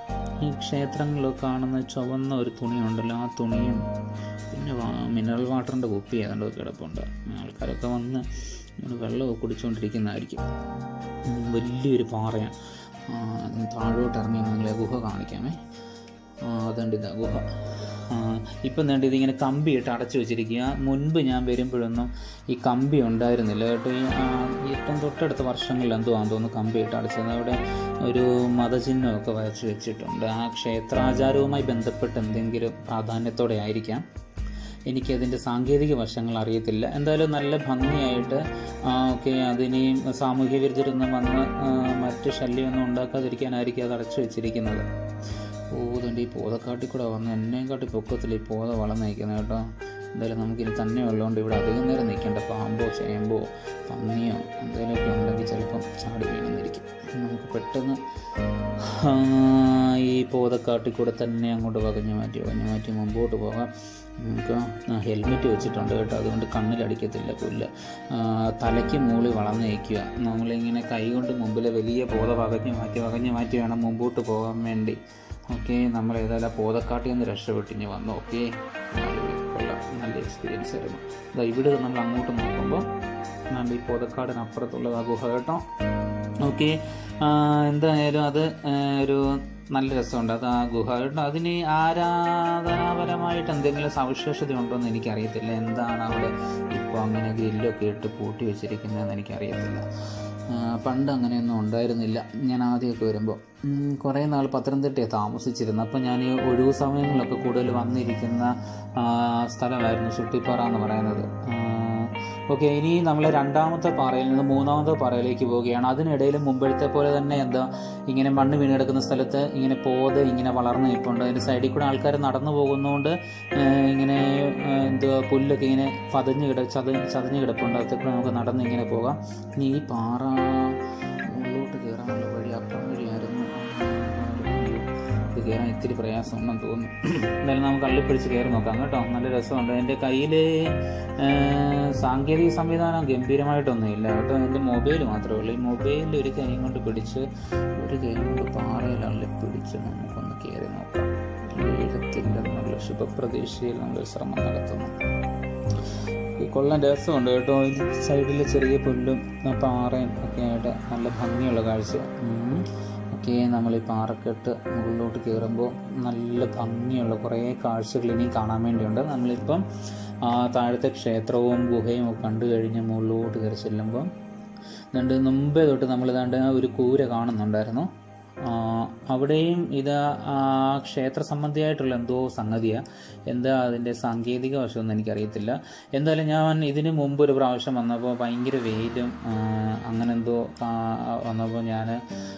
ഈ ക്ഷേത്രങ്ങളിൽ കാണുന്ന ചുവന്ന ഒരു തുണിയുണ്ടല്ലോ ആ തുണിയും പിന്നെ വാ- മിനറൽ വാട്ടറിൻ്റെ കുപ്പി ഏതാണ്ട് കിടപ്പുണ്ട് ആൾക്കാരൊക്കെ വന്ന് ഇങ്ങനെ വെള്ളമൊക്കെ കുടിച്ചുകൊണ്ടിരിക്കുന്നതായിരിക്കും ഉം, വലിയൊരു പാറയാണ് ആ, താഴോട്ട് ഇറങ്ങി നിങ്ങളെ ഗുഹ കാണിക്കാമേ ആ, അതുണ്ട് ഇതാ ഗുഹ ആ, ഇപ്പം വേണ്ട ഇതിങ്ങനെ കമ്പിയിട്ട് അടച്ചു വെച്ചിരിക്കുക മുൻപ് ഞാൻ വരുമ്പോഴൊന്നും ഈ കമ്പി ഉണ്ടായിരുന്നില്ല കേട്ടോ ഈ ആ, ഏറ്റവും തൊട്ടടുത്ത വർഷങ്ങളിൽ എന്തോ ആണെന്ന് തോന്നുന്നു കമ്പിയിട്ട് അടച്ചത് അവിടെ ഒരു മതചിഹ്നമൊക്കെ വരച്ച് വെച്ചിട്ടുണ്ട് ആ ക്ഷേത്രാചാരവുമായി ബന്ധപ്പെട്ട് എന്തെങ്കിലും പ്രാധാന്യത്തോടെ ആയിരിക്കാം എനിക്കതിൻ്റെ സാങ്കേതിക വശങ്ങൾ അറിയത്തില്ല എന്തായാലും നല്ല ഭംഗിയായിട്ട് ഓക്കെ അതിനി സാമൂഹ്യ വിരുദ്ധരൊന്നും വന്ന് ആ, മറ്റ് ശല്യമൊന്നും ഉണ്ടാക്കാതിരിക്കാനായിരിക്കും അത് അടച്ചു വെച്ചിരിക്കുന്നത് ഓതുണ്ട് ഈ പോതക്കാട്ടിൽ കൂടെ വന്ന് എന്നെയും കാട്ടി പൊക്കത്തിൽ ഈ പോത വളം നയിക്കുന്നത് കേട്ടോ എന്തായാലും നമുക്കിനി തന്നെ ഉള്ളതുകൊണ്ട് ഇവിടെ അധികം നേരം നിൽക്കേണ്ട പാമ്പോ ചേമ്പോ പന്നിയോ എന്തെങ്കിലുമൊക്കെ ഉണ്ടെങ്കിൽ ചിലപ്പം ചാടി വീണെന്നിരിക്കും നമുക്ക് പെട്ടെന്ന് ആ, ഈ പോതക്കാട്ടിൽ കൂടെ തന്നെ അങ്ങോട്ട് വകഞ്ഞു മാറ്റി വകഞ്ഞു മാറ്റി മുമ്പോട്ട് പോകാം നമുക്ക് ഹെൽമെറ്റ് വെച്ചിട്ടുണ്ട് കേട്ടോ അതുകൊണ്ട് കണ്ണിലടിക്കത്തില്ല പുല്ല് ആ, തലയ്ക്ക് മൂളി വളർന്നു നയിക്കുക നമ്മളിങ്ങനെ കൈ കൊണ്ട് മുമ്പിലെ വലിയ പോത വകഞ്ഞു മാറ്റി വകഞ്ഞു മാറ്റി വേണം മുമ്പോട്ട് പോകാൻ വേണ്ടി ഓക്കെ നമ്മൾ ഏതായാലും ആ പോതക്കാട്ടിൽ നിന്ന് രക്ഷപ്പെട്ടിഞ്ഞ് വന്നു ഓക്കെ കൊള്ളാം നല്ല എക്സ്പീരിയൻസ് ആയിരുന്നു ദാ ഇവിടെ നമ്മൾ അങ്ങോട്ട് നോക്കുമ്പോൾ നമ്മൾ ഈ പോതക്കാടിനപ്പുറത്തുള്ളത് ആ ഗുഹ കേട്ടോ ഓക്കെ എന്തായാലും അത് ആ, ഒരു നല്ല രസമുണ്ട് അത് ആ ഗുഹ കേട്ടോ അതിന് ആരാധനാപരമായിട്ട് എന്തെങ്കിലും സവിശേഷത ഉണ്ടോ എന്ന് എനിക്കറിയത്തില്ല എന്താണ് അവിടെ ഇപ്പോൾ അങ്ങനെ ഗ്രില്ലൊക്കെ ഇട്ട് പൂട്ടി വെച്ചിരിക്കുന്നതെന്ന് എനിക്കറിയത്തില്ല ആ, പണ്ട് അങ്ങനെയൊന്നും ഉണ്ടായിരുന്നില്ല ഞാൻ ആദ്യമൊക്കെ വരുമ്പോൾ കുറേ നാൾ പത്തനംതിട്ടയെ താമസിച്ചിരുന്നു അപ്പോൾ ഞാൻ ഈ ഒഴിവു സമയങ്ങളിലൊക്കെ കൂടുതൽ വന്നിരിക്കുന്ന ആ, സ്ഥലമായിരുന്നു ചുട്ടിപ്പാറ എന്ന് പറയുന്നത് ഓക്കെ ഇനി നമ്മൾ രണ്ടാമത്തെ പാറയിൽ നിന്ന് മൂന്നാമത്തെ പാറയിലേക്ക് പോവുകയാണ് അതിനിടയിൽ മുമ്പഴത്തെ പോലെ തന്നെ എന്താ ഇങ്ങനെ മണ്ണ് വീണ് കിടക്കുന്ന സ്ഥലത്ത് ഇങ്ങനെ പോത് ഇങ്ങനെ വളർന്നു നിൽപ്പുണ്ട് അതിൻ്റെ സൈഡിൽ കൂടെ ആൾക്കാർ നടന്നു പോകുന്നതുകൊണ്ട് ഏഹ്, ഇങ്ങനെ ഏഹ്, എന്തുവാ പുല്ലൊക്കെ ഇങ്ങനെ പതഞ്ഞ് കിട ചത ചതഞ്ഞ് കിടപ്പുണ്ട് അതൊക്കെ കൂടെ നമുക്ക് നടന്ന് ഇങ്ങനെ പോകാം ഇനി ഈ പാറ മുകളിലോട്ട് കയറാനുള്ള വഴി അപ്പുറം വഴിയായിരുന്നു ഇത് കയറാൻ ഇത്തിരി പ്രയാസമുണ്ടെന്ന് തോന്നുന്നു എന്തായാലും നമുക്ക് കള്ളിപ്പിടിച്ച് കയറി നോക്കാം കേട്ടോ നല്ല രസമുണ്ട് എൻ്റെ കയ്യിൽ സാങ്കേതിക സംവിധാനം ഗംഭീരമായിട്ടൊന്നും ഇല്ല കേട്ടോ എൻ്റെ മൊബൈൽ മാത്രമേ ഉള്ളൂ ഈ മൊബൈലിൽ ഒരു കൈ കൊണ്ട് പിടിച്ച് ഒരു കൈ കൊണ്ട് പാറയിൽ അള്ളി പിടിച്ച് നമുക്കൊന്ന് കയറി നോക്കാം വീഴത്തില്ലെന്നുള്ള ശുഭപ്രതീക്ഷയിൽ നമ്മൾ ശ്രമം നടത്തുന്നു ഈ കൊള്ളാൻ രസമുണ്ട് കേട്ടോ ഈ സൈഡിൽ ചെറിയ പുല്ലും ആ പാറയും ഒക്കെ ആയിട്ട് നല്ല ഭംഗിയുള്ള കാഴ്ച ഓക്കെ നമ്മൾ ഈ പാറക്കെട്ട് മുകളിലോട്ട് കയറുമ്പോൾ നല്ല ഭംഗിയുള്ള കുറേ കാഴ്ചകൾ ഇനി കാണാൻ വേണ്ടിയുണ്ട് നമ്മളിപ്പം ആ താഴത്തെ ക്ഷേത്രവും ഗുഹയും ഒക്കെ കണ്ടു കഴിഞ്ഞ് മുകളിലോട്ട് കയറി ചെല്ലുമ്പോൾ അതുകൊണ്ട് മുമ്പേ തൊട്ട് നമ്മൾ ഇതാണ്ട് ഒരു കൂര കാണുന്നുണ്ടായിരുന്നു ആ, അവിടെയും ഇത് ആ ക്ഷേത്ര സംബന്ധിയായിട്ടുള്ള എന്തോ സംഗതിയാണ് എന്താ അതിൻ്റെ സാങ്കേതിക വശമൊന്നും എനിക്കറിയത്തില്ല എന്തായാലും ഞാൻ ഇതിന് മുമ്പ് ഒരു പ്രാവശ്യം വന്നപ്പോൾ ഭയങ്കര വെയിലും ആ, അങ്ങനെ എന്തോ ആ, വന്നപ്പോൾ ഞാൻ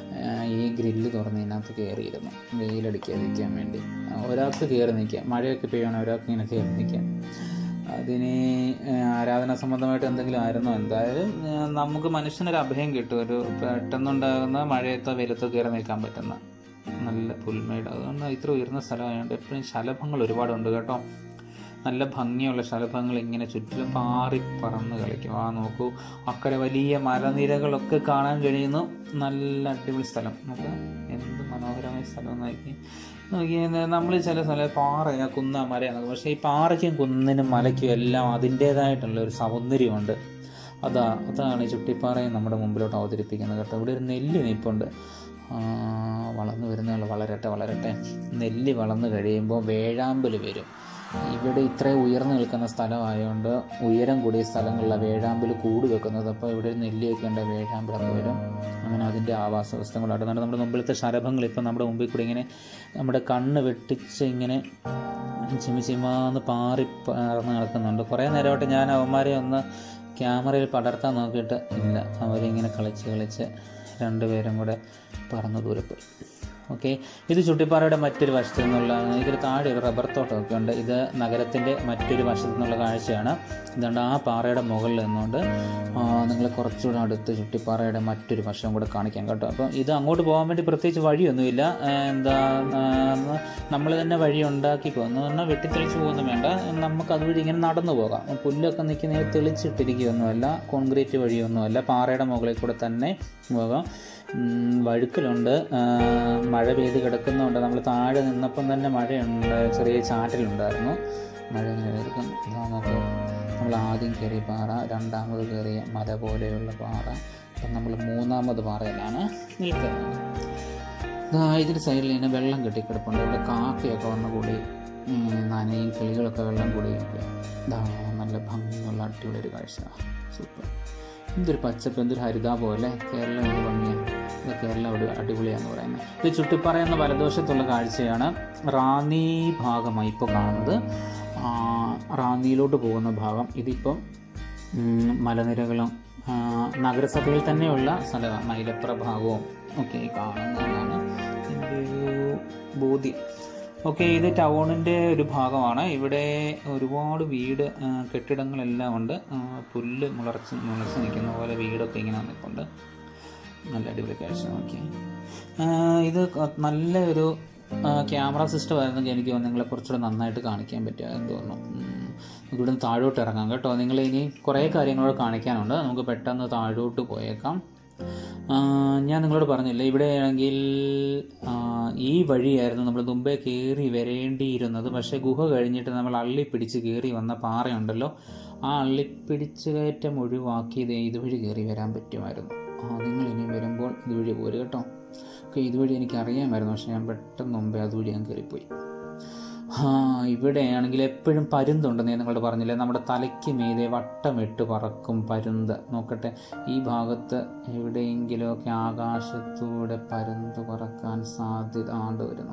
ഈ ഗ്രില്ല് തുറന്ന് ഇതിനകത്ത് കയറിയിരുന്നു വെയിലടിക്കാതിരിക്കാൻ വേണ്ടി ഒരാൾക്ക് കയറി നിൽക്കാം മഴയൊക്കെ പെയ്യണം ഒരാൾക്ക് ഇങ്ങനെ കയറി നിൽക്കാം അതിന് ഏഹ്, ആരാധന സംബന്ധമായിട്ട് എന്തെങ്കിലും ആയിരുന്നോ എന്തായാലും ഏഹ്, നമുക്ക് മനുഷ്യനൊരു അഭയം കിട്ടും ഒരു പെട്ടെന്നുണ്ടാകുന്ന മഴയത്തോ വെയിലത്തോ കയറി നിൽക്കാൻ പറ്റുന്ന നല്ല പുൽമേട് അതുകൊണ്ട് ഇത്ര ഉയർന്ന സ്ഥലമായതുകൊണ്ട് എപ്പോഴും ശലഭങ്ങൾ ഒരുപാടുണ്ട് കേട്ടോ നല്ല ഭംഗിയുള്ള ശലഭങ്ങൾ ഇങ്ങനെ ചുറ്റിലും പാറി പറന്ന് കളിക്കും ആ നോക്കൂ അക്കരെ വലിയ മലനിരകളൊക്കെ കാണാൻ കഴിയുന്നു നല്ല അടിപൊളി സ്ഥലം നമുക്ക് എന്ത് മനോഹരമായ സ്ഥലം നോക്കി നോക്കി നമ്മൾ ചില സ്ഥലം പാറയാ കുന്ന മലയാണ് പക്ഷേ ഈ പാറയ്ക്കും കുന്നിനും മലയ്ക്കും എല്ലാം അതിൻ്റേതായിട്ടുള്ള ഒരു സൗന്ദര്യമുണ്ട് അതാ അതാണ് ഈ ചുട്ടിപ്പാറയും നമ്മുടെ മുമ്പിലോട്ട് അവതരിപ്പിക്കുന്നത് കേട്ടോ ഇവിടെ ഒരു നെല്ല് നിൽപ്പുണ്ട് ആ, വളർന്നു വരുന്നതുള്ള വളരട്ടെ വളരട്ടെ നെല്ല് വളർന്നു കഴിയുമ്പോൾ വേഴാമ്പൽ വരും ഇവിടെ ഇത്രയും ഉയർന്നു നിൽക്കുന്ന സ്ഥലമായതുകൊണ്ട് ഉയരം കൂടിയ സ്ഥലങ്ങളിലാണ് വേഴാമ്പൽ കൂട് വെക്കുന്നത് അപ്പോൾ ഇവിടെ ഒരു നെല്ലിയൊക്കെ ഉണ്ട് വേഴാമ്പലൊക്കെ വരും അങ്ങനെ അതിൻ്റെ ആവാസ വ്യവസ്ഥ കൊണ്ടാണ് നമ്മുടെ മുമ്പിലത്തെ ശരഭങ്ങൾ ഇപ്പം നമ്മുടെ മുമ്പിൽ കൂടി ഇങ്ങനെ നമ്മുടെ കണ്ണ് വെട്ടിച്ച് ഇങ്ങനെ ചിമി ചിമാന്ന് പാറി പറന്ന് നടക്കുന്നുണ്ട് കുറേ നേരമായിട്ട് ഞാൻ അവന്മാരെ ഒന്ന് ക്യാമറയിൽ പടർത്താൻ നോക്കിയിട്ട് ഇല്ല അവരിങ്ങനെ കളിച്ച് കളിച്ച് രണ്ടുപേരും കൂടെ പറന്ന് ദൂരെ പോയി ഓക്കെ ഇത് ചുട്ടിപ്പാറയുടെ മറ്റൊരു വശത്തു നിന്നുള്ള ഇതിൽ താഴെ ഒരു റബ്ബർ തോട്ടമൊക്കെ ഉണ്ട് ഇത് നഗരത്തിൻ്റെ മറ്റൊരു വശത്തു നിന്നുള്ള കാഴ്ചയാണ് ഇതുകൊണ്ട് ആ പാറയുടെ മുകളിൽ നിന്നുകൊണ്ട് നിങ്ങൾ കുറച്ചുകൂടെ അടുത്ത് ചുട്ടിപ്പാറയുടെ മറ്റൊരു വശം കൂടെ കാണിക്കാം കേട്ടോ അപ്പം ഇത് അങ്ങോട്ട് പോകാൻ വേണ്ടി പ്രത്യേകിച്ച് വഴിയൊന്നുമില്ല ആ, എന്താ നമ്മൾ തന്നെ വഴി ഉണ്ടാക്കി പോകുന്നു പറഞ്ഞാൽ വെട്ടിത്തെളിച്ച് പോകുന്നു വേണ്ട നമുക്ക് അതുവഴി ഇങ്ങനെ നടന്നു പോകാം പുല്ലൊക്കെ നിൽക്കുന്ന തെളിച്ചിട്ടിരിക്കുകയൊന്നുമല്ല കോൺക്രീറ്റ് വഴിയൊന്നുമല്ല പാറയുടെ മുകളിൽ കൂടെ തന്നെ പോകാം ഉം, വഴുക്കലുണ്ട് ആ, മഴ പെയ്ത് കിടക്കുന്നുണ്ട് നമ്മൾ താഴെ നിന്നപ്പം തന്നെ മഴയുണ്ട് ചെറിയ ചാറ്റലുണ്ടായിരുന്നു മഴ ഇങ്ങനെ കിടക്കും ഇതാ നോക്കൂ നമ്മൾ ആദ്യം കയറിയ പാറ രണ്ടാമത് കയറിയ മല പോലെയുള്ള പാറ അപ്പം നമ്മൾ മൂന്നാമത് പാറയിലാണ് നിൽക്കുന്നത് ഇതാ ഇതിൻ്റെ സൈഡിൽ ഇങ്ങനെ വെള്ളം കെട്ടിക്കിടപ്പുണ്ട് ഇവിടെ കാക്കയൊക്കെ വന്ന് കൂടി ഉം, നനയും കിളികളൊക്കെ വെള്ളം കൂടിയൊക്കെ ഇതാ നല്ല ഭംഗിയുള്ള അടിപൊളി ഒരു കാഴ്ച സൂപ്പർ എന്തൊരു പച്ചപ്പ് എന്തൊരു ഹരിതാപം അല്ലേ കേരളം എന്ത് ഭംഗിയാണ് ഇത് കേരളം ഒരു അടിപൊളിയാന്ന് പറയുന്നത് ഇത് ചുട്ടിപ്പാറ എന്ന വലദോഷത്തുള്ള കാഴ്ചയാണ് റാന്നി ഭാഗമായി ഇപ്പോൾ കാണുന്നത് ആ, റാന്നിയിലോട്ട് പോകുന്ന ഭാഗം ഇതിപ്പം ഉം, മലനിരകളും ആ, നഗരസഭയിൽ തന്നെയുള്ള സ്ഥലമാണ് മൈലപ്ര ഭാഗവും ഒക്കെ കാണുന്നതാണ് എൻ്റെ ഒരു ബോധ്യം ഓക്കെ ഇത് ടൗണിൻ്റെ ഒരു ഭാഗമാണ് ഇവിടെ ഒരുപാട് വീട് ആ, കെട്ടിടങ്ങളെല്ലാം ഉണ്ട് ആ, പുല്ല് മുളർച്ച് മുളച്ച് നിൽക്കുന്ന പോലെ വീടൊക്കെ ഇങ്ങനെ നിൽപ്പുണ്ട് നല്ല അടിപൊളി കാഴ്ച നോക്കി ഇത് ക- നല്ല ഒരു ക്യാമറ സിസ്റ്റം ആയിരുന്നെങ്കിൽ എനിക്ക് തോന്നുന്നു നിങ്ങളെ കുറച്ചുകൂടെ നന്നായിട്ട് കാണിക്കാൻ പറ്റുമെന്ന് തോന്നുന്നു ഉം. ഇവിടെ നിന്ന് താഴോട്ട് ഇറങ്ങാം കേട്ടോ നിങ്ങൾ ഇനി കുറേ കാര്യങ്ങളോട് കാണിക്കാനുണ്ട് നമുക്ക് പെട്ടെന്ന് താഴോട്ട് പോയേക്കാം ആ, ഞാൻ നിങ്ങളോട് പറഞ്ഞില്ലേ ഇവിടെ ആണെങ്കിൽ ആ, ഈ വഴിയായിരുന്നു നമ്മൾ മുമ്പേ കയറി വരേണ്ടിയിരുന്നത് പക്ഷേ ഗുഹ കഴിഞ്ഞിട്ട് നമ്മൾ അള്ളിപ്പിടിച്ച് കയറി വന്ന പാറയുണ്ടല്ലോ ആ അള്ളിപ്പിടിച്ച് കയറ്റം ഒഴിവാക്കി ദേ ഇതുവഴി കയറി വരാൻ പറ്റുമായിരുന്നു ആ നിങ്ങൾ ഇനി വരുമ്പോൾ ഇതുവഴി പോര് കേട്ടോ ഓക്കെ ഇതുവഴി എനിക്ക് അറിയാമായിരുന്നു പക്ഷേ ഞാൻ പെട്ടെന്ന് മുമ്പേ അതുവഴി ഞാൻ കയറിപ്പോയി ആ ഇവിടെയാണെങ്കിൽ എപ്പോഴും പരുന്തുണ്ടെന്ന് ഞാൻ നിങ്ങളോട് പറഞ്ഞില്ലേ നമ്മുടെ തലയ്ക്ക് മീതെ വട്ടമിട്ട് പറക്കും പരുന്ത് നോക്കട്ടെ ഈ ഭാഗത്ത് എവിടെയെങ്കിലുമൊക്കെ ആകാശത്തൂടെ പരുന്ത് പറക്കാൻ സാധ്യത ആണ്ട് വരുന്നു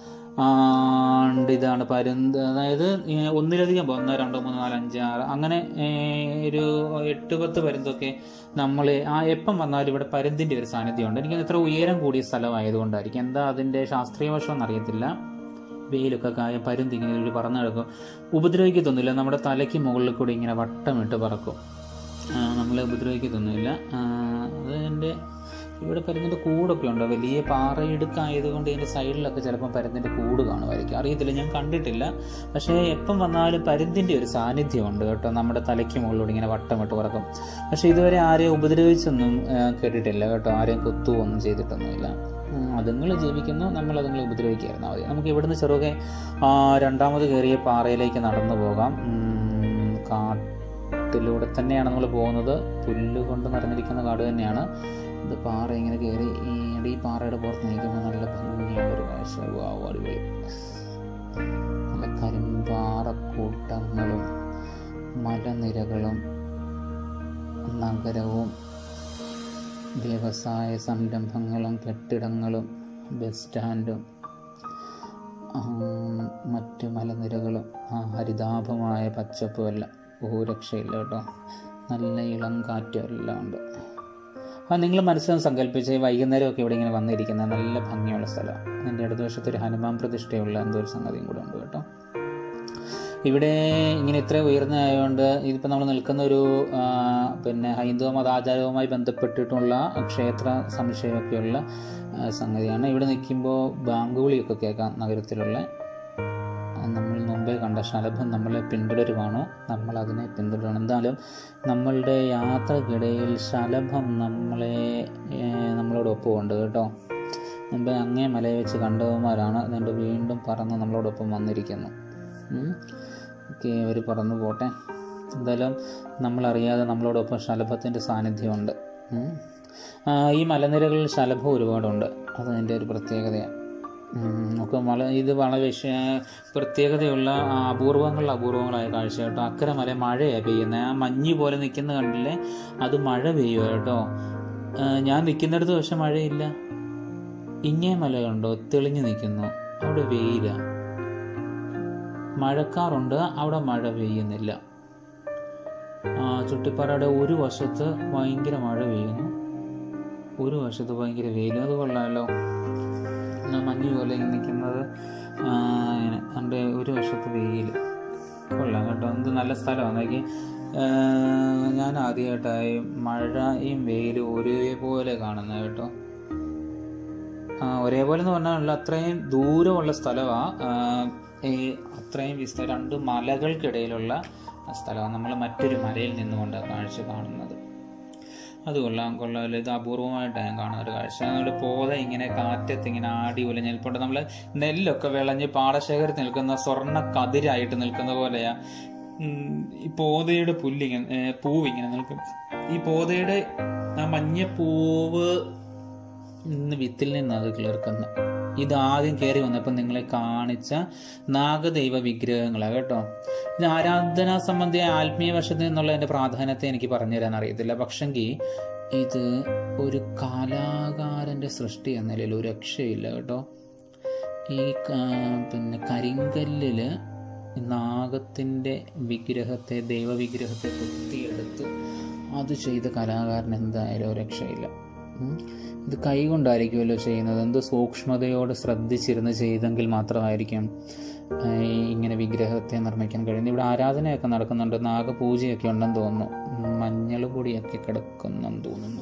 ആണ്ട് ഇതാണ് പരുന്ത് അതായത് ഈ ഒന്നിലധികം പോ- ഒന്ന് രണ്ടോ മൂന്ന് നാല് അഞ്ച് ആറ് അങ്ങനെ ഏ, ഒരു എട്ട് പത്ത് പരുന്തൊക്കെ നമ്മൾ ആ എപ്പം വന്നാലും ഇവിടെ പരുന്തിൻ്റെ ഒരു സാന്നിധ്യമുണ്ട് എനിക്ക് ഇത്ര ഉയരം കൂടിയ സ്ഥലമായതുകൊണ്ടായിരിക്കും എന്താ അതിൻ്റെ ശാസ്ത്രീയ വശം എന്നറിയത്തില്ല വെയിലൊക്കെ കായ പരുന്ത് ഇങ്ങനെ ഒരു പറന്ന് കിടക്കും ഉപദ്രവിക്കത്തൊന്നുമില്ല നമ്മുടെ തലയ്ക്ക് മുകളിൽ കൂടി ഇങ്ങനെ വട്ടമിട്ട് പറക്കും ആ, നമ്മളെ ഉപദ്രവിക്കത്തൊന്നുമില്ല ആ, അത് എൻ്റെ ഇവിടെ പരുന്നിൻ്റെ കൂടൊക്കെ ഉണ്ട് വലിയ പാറയിടുക്കായതുകൊണ്ട് ഇതിൻ്റെ സൈഡിലൊക്കെ ചിലപ്പോൾ പരുന്നിൻ്റെ കൂട് കാണുമായിരിക്കും അറിയത്തില്ല ഞാൻ കണ്ടിട്ടില്ല പക്ഷേ എപ്പം വന്നാലും പരുന്തിൻ്റെ ഒരു സാന്നിധ്യമുണ്ട് കേട്ടോ നമ്മുടെ തലയ്ക്ക് മുകളിലൂടെ ഇങ്ങനെ വട്ടമിട്ട് പറക്കും പക്ഷേ ഇതുവരെ ആരെയും ഉപദ്രവിച്ചൊന്നും ആ, കേട്ടിട്ടില്ല കേട്ടോ ആരെയും കുത്തുവൊന്നും ചെയ്തിട്ടൊന്നുമില്ല ഉം, അതുങ്ങൾ ജീവിക്കുന്നു നമ്മൾ അതുങ്ങളെ ഉപദ്രവിക്കായിരുന്നു മതി നമുക്ക് ഇവിടുന്ന് ചെറുകെ ആ, രണ്ടാമത് കയറിയ പാറയിലേക്ക് നടന്നു പോകാം ഉം, കാട്ടിലൂടെ തന്നെയാണ് നമ്മൾ പോകുന്നത് പുല്ല് കൊണ്ട് നിറഞ്ഞിരിക്കുന്ന കാട് തന്നെയാണ് ഇത് പാറ ഇങ്ങനെ കയറി ഈ ഈ പാറയുടെ പുറത്ത് നിൽക്കുമ്പോൾ നല്ല ഭംഗിയുള്ളൊരു കാഴ്ച വാവ് അടിപൊളി നല്ല കരിമ്പാറക്കൂട്ടങ്ങളും മലനിരകളും നഗരവും വ്യവസായ സംരംഭങ്ങളും കെട്ടിടങ്ങളും ബസ് സ്റ്റാൻഡും ആം, മറ്റ് മലനിരകളും ആ ഹരിതാഭമായ പച്ചപ്പും എല്ലാം ഒരു രക്ഷയില്ല കേട്ടോ നല്ല ഇളം കാറ്റും എല്ലാം ഉണ്ട് ആ നിങ്ങൾ മനസ്സിലൊന്ന് സങ്കല്പിച്ച് വൈകുന്നേരമൊക്കെ ഇവിടെ ഇങ്ങനെ വന്നിരിക്കുന്ന നല്ല ഭംഗിയുള്ള സ്ഥലമാണ് എൻ്റെ ഇടതുവശത്ത് ഒരു ഹനുമാൻ പ്രതിഷ്ഠയുള്ള എന്തോ ഒരു സംഗതിയും കൂടെ ഉണ്ട് കേട്ടോ ഇവിടെ ഇങ്ങനെ ഇത്ര ഉയർന്നതായതുകൊണ്ട് ഇതിപ്പോൾ നമ്മൾ നിൽക്കുന്ന ഒരു ആ, പിന്നെ ഹൈന്ദവ മതാചാരവുമായി ബന്ധപ്പെട്ടിട്ടുള്ള ക്ഷേത്ര സംശയമൊക്കെയുള്ള ആ, സംഗതിയാണ് ഇവിടെ നിൽക്കുമ്പോൾ ബാങ്കുവിളിയൊക്കെ കേൾക്കാം നഗരത്തിലുള്ള ആ, നമ്മൾ മുമ്പേ കണ്ട ശലഭം നമ്മളെ പിന്തുടരുവാണോ നമ്മൾ അതിനെ പിന്തുടരണം എന്തായാലും നമ്മളുടെ യാത്രക്കിടയിൽ ശലഭം നമ്മളെ ഏ, നമ്മളോടൊപ്പം ഉണ്ട് കേട്ടോ മുമ്പേ അങ്ങേ മലയെ വെച്ച് കണ്ടവന്മാരാണ് അതുകൊണ്ട് വീണ്ടും പറന്ന് നമ്മളോടൊപ്പം വന്നിരിക്കുന്നു ഓക്കെ അവർ പറന്നു പോട്ടെ എന്തായാലും നമ്മളറിയാതെ നമ്മളോടൊപ്പം ശലഭത്തിൻ്റെ സാന്നിധ്യമുണ്ട് ഉം. ആ, ഈ മലനിരകളിൽ ശലഭം ഒരുപാടുണ്ട് അത് അതിൻ്റെ ഒരു പ്രത്യേകതയാണ് ഉം, നമുക്ക് മല ഇത് വളരെ വിശ പ്രത്യേകതയുള്ള ആ, അപൂർവങ്ങളിൽ അപൂർവങ്ങളായ കാഴ്ച കേട്ടോ അക്കരെ മല മഴയാണ് പെയ്യുന്നത് ആ മഞ്ഞ് പോലെ നിൽക്കുന്ന കണ്ടില്ലേ അത് മഴ പെയ്യുക കേട്ടോ ആ, ഞാൻ നിൽക്കുന്നിടത്ത് പക്ഷെ മഴയില്ല ഇങ്ങേ മല കണ്ടോ തെളിഞ്ഞു നിൽക്കുന്നു അവിടെ വെയിലാണ് മഴക്കാറുണ്ട് അവിടെ മഴ പെയ്യുന്നില്ല ആ, ചുട്ടിപ്പാറയുടെ ഒരു വശത്ത് ഭയങ്കര മഴ പെയ്യുന്നു ഒരു വശത്ത് ഭയങ്കര വെയിലും അത് കൊള്ളാമല്ലോ എന്നാ മഞ്ഞ് പോലെ ഇങ്ങനെ നിൽക്കുന്നത് ആ, ഇങ്ങനെ അതിൻ്റെ ഒരു വശത്ത് വെയിൽ കൊള്ളാം കേട്ടോ എന്ത് നല്ല സ്ഥലമാണ് നോക്കി ഞാൻ ആദ്യമായിട്ടായി മഴയും വെയിലും ഒരേപോലെ കാണുന്നത് കേട്ടോ ആ, ഒരേപോലെ എന്ന് പറഞ്ഞാൽ അത്രയും ദൂരമുള്ള സ്ഥലമാണ് ഈ അത്രയും വിസ്ത രണ്ട് മലകൾക്കിടയിലുള്ള സ്ഥലമാണ് നമ്മൾ മറ്റൊരു മലയിൽ നിന്നുകൊണ്ട് കാഴ്ച കാണുന്നത് അത് കൊള്ളാം കൊള്ളാം ഇത് അപൂർവമായിട്ട് ഞാൻ കാണുന്ന ഒരു കാഴ്ച നമ്മുടെ പോത ഇങ്ങനെ കാറ്റത്ത് ഇങ്ങനെ ആടി ഉലഞ്ഞിൽപ്പോട്ട് നമ്മൾ നെല്ലൊക്കെ വിളഞ്ഞ് പാടശേഖരത്തിൽ നിൽക്കുന്ന സ്വർണ്ണ കതിരായിട്ട് നിൽക്കുന്ന പോലെയാ ഉം, ഈ പോതയുടെ പുല്ലിങ്ങനെ ഏ, പൂവ് ഇങ്ങനെ നിൽക്കും ഈ പോതയുടെ ആ മഞ്ഞ പൂവ് ഇന്ന് വിത്തിൽ നിന്നാണ് അത് കിളിർക്കുന്നത് ഇത് ആദ്യം കയറി വന്നപ്പോൾ നിങ്ങളെ കാണിച്ച നാഗദൈവ വിഗ്രഹങ്ങളാണ് കേട്ടോ ഇത് ആരാധനാ സംബന്ധിയ ആത്മീയ വശത്തിൽ നിന്നുള്ള എൻ്റെ പ്രാധാന്യത്തെ എനിക്ക് പറഞ്ഞു തരാൻ അറിയത്തില്ല പക്ഷെങ്കിൽ ഇത് ഒരു കലാകാരൻ്റെ സൃഷ്ടി എന്ന നിലയിൽ ഒരു രക്ഷയില്ല കേട്ടോ ഈ ക- പിന്നെ കരിങ്കല്ലിൽ നാഗത്തിൻ്റെ വിഗ്രഹത്തെ ദൈവവിഗ്രഹത്തെ കൊത്തിയെടുത്ത് അത് ചെയ്ത കലാകാരൻ എന്തായാലും ഒരു രക്ഷയില്ല ഉം. ഇത് കൈ കൊണ്ടായിരിക്കുമല്ലോ ചെയ്യുന്നത് എന്ത് സൂക്ഷ്മതയോടെ ശ്രദ്ധിച്ചിരുന്ന് ചെയ്തെങ്കിൽ മാത്രമായിരിക്കും ആ, ഈ ഇങ്ങനെ വിഗ്രഹത്തെ നിർമ്മിക്കാൻ കഴിയുന്നത് ഇവിടെ ആരാധനയൊക്കെ നടക്കുന്നുണ്ട് നാഗപൂജയൊക്കെ ഉണ്ടെന്ന് തോന്നുന്നു മഞ്ഞൾ പൊടിയൊക്കെ കിടക്കുന്നെന്ന് തോന്നുന്നു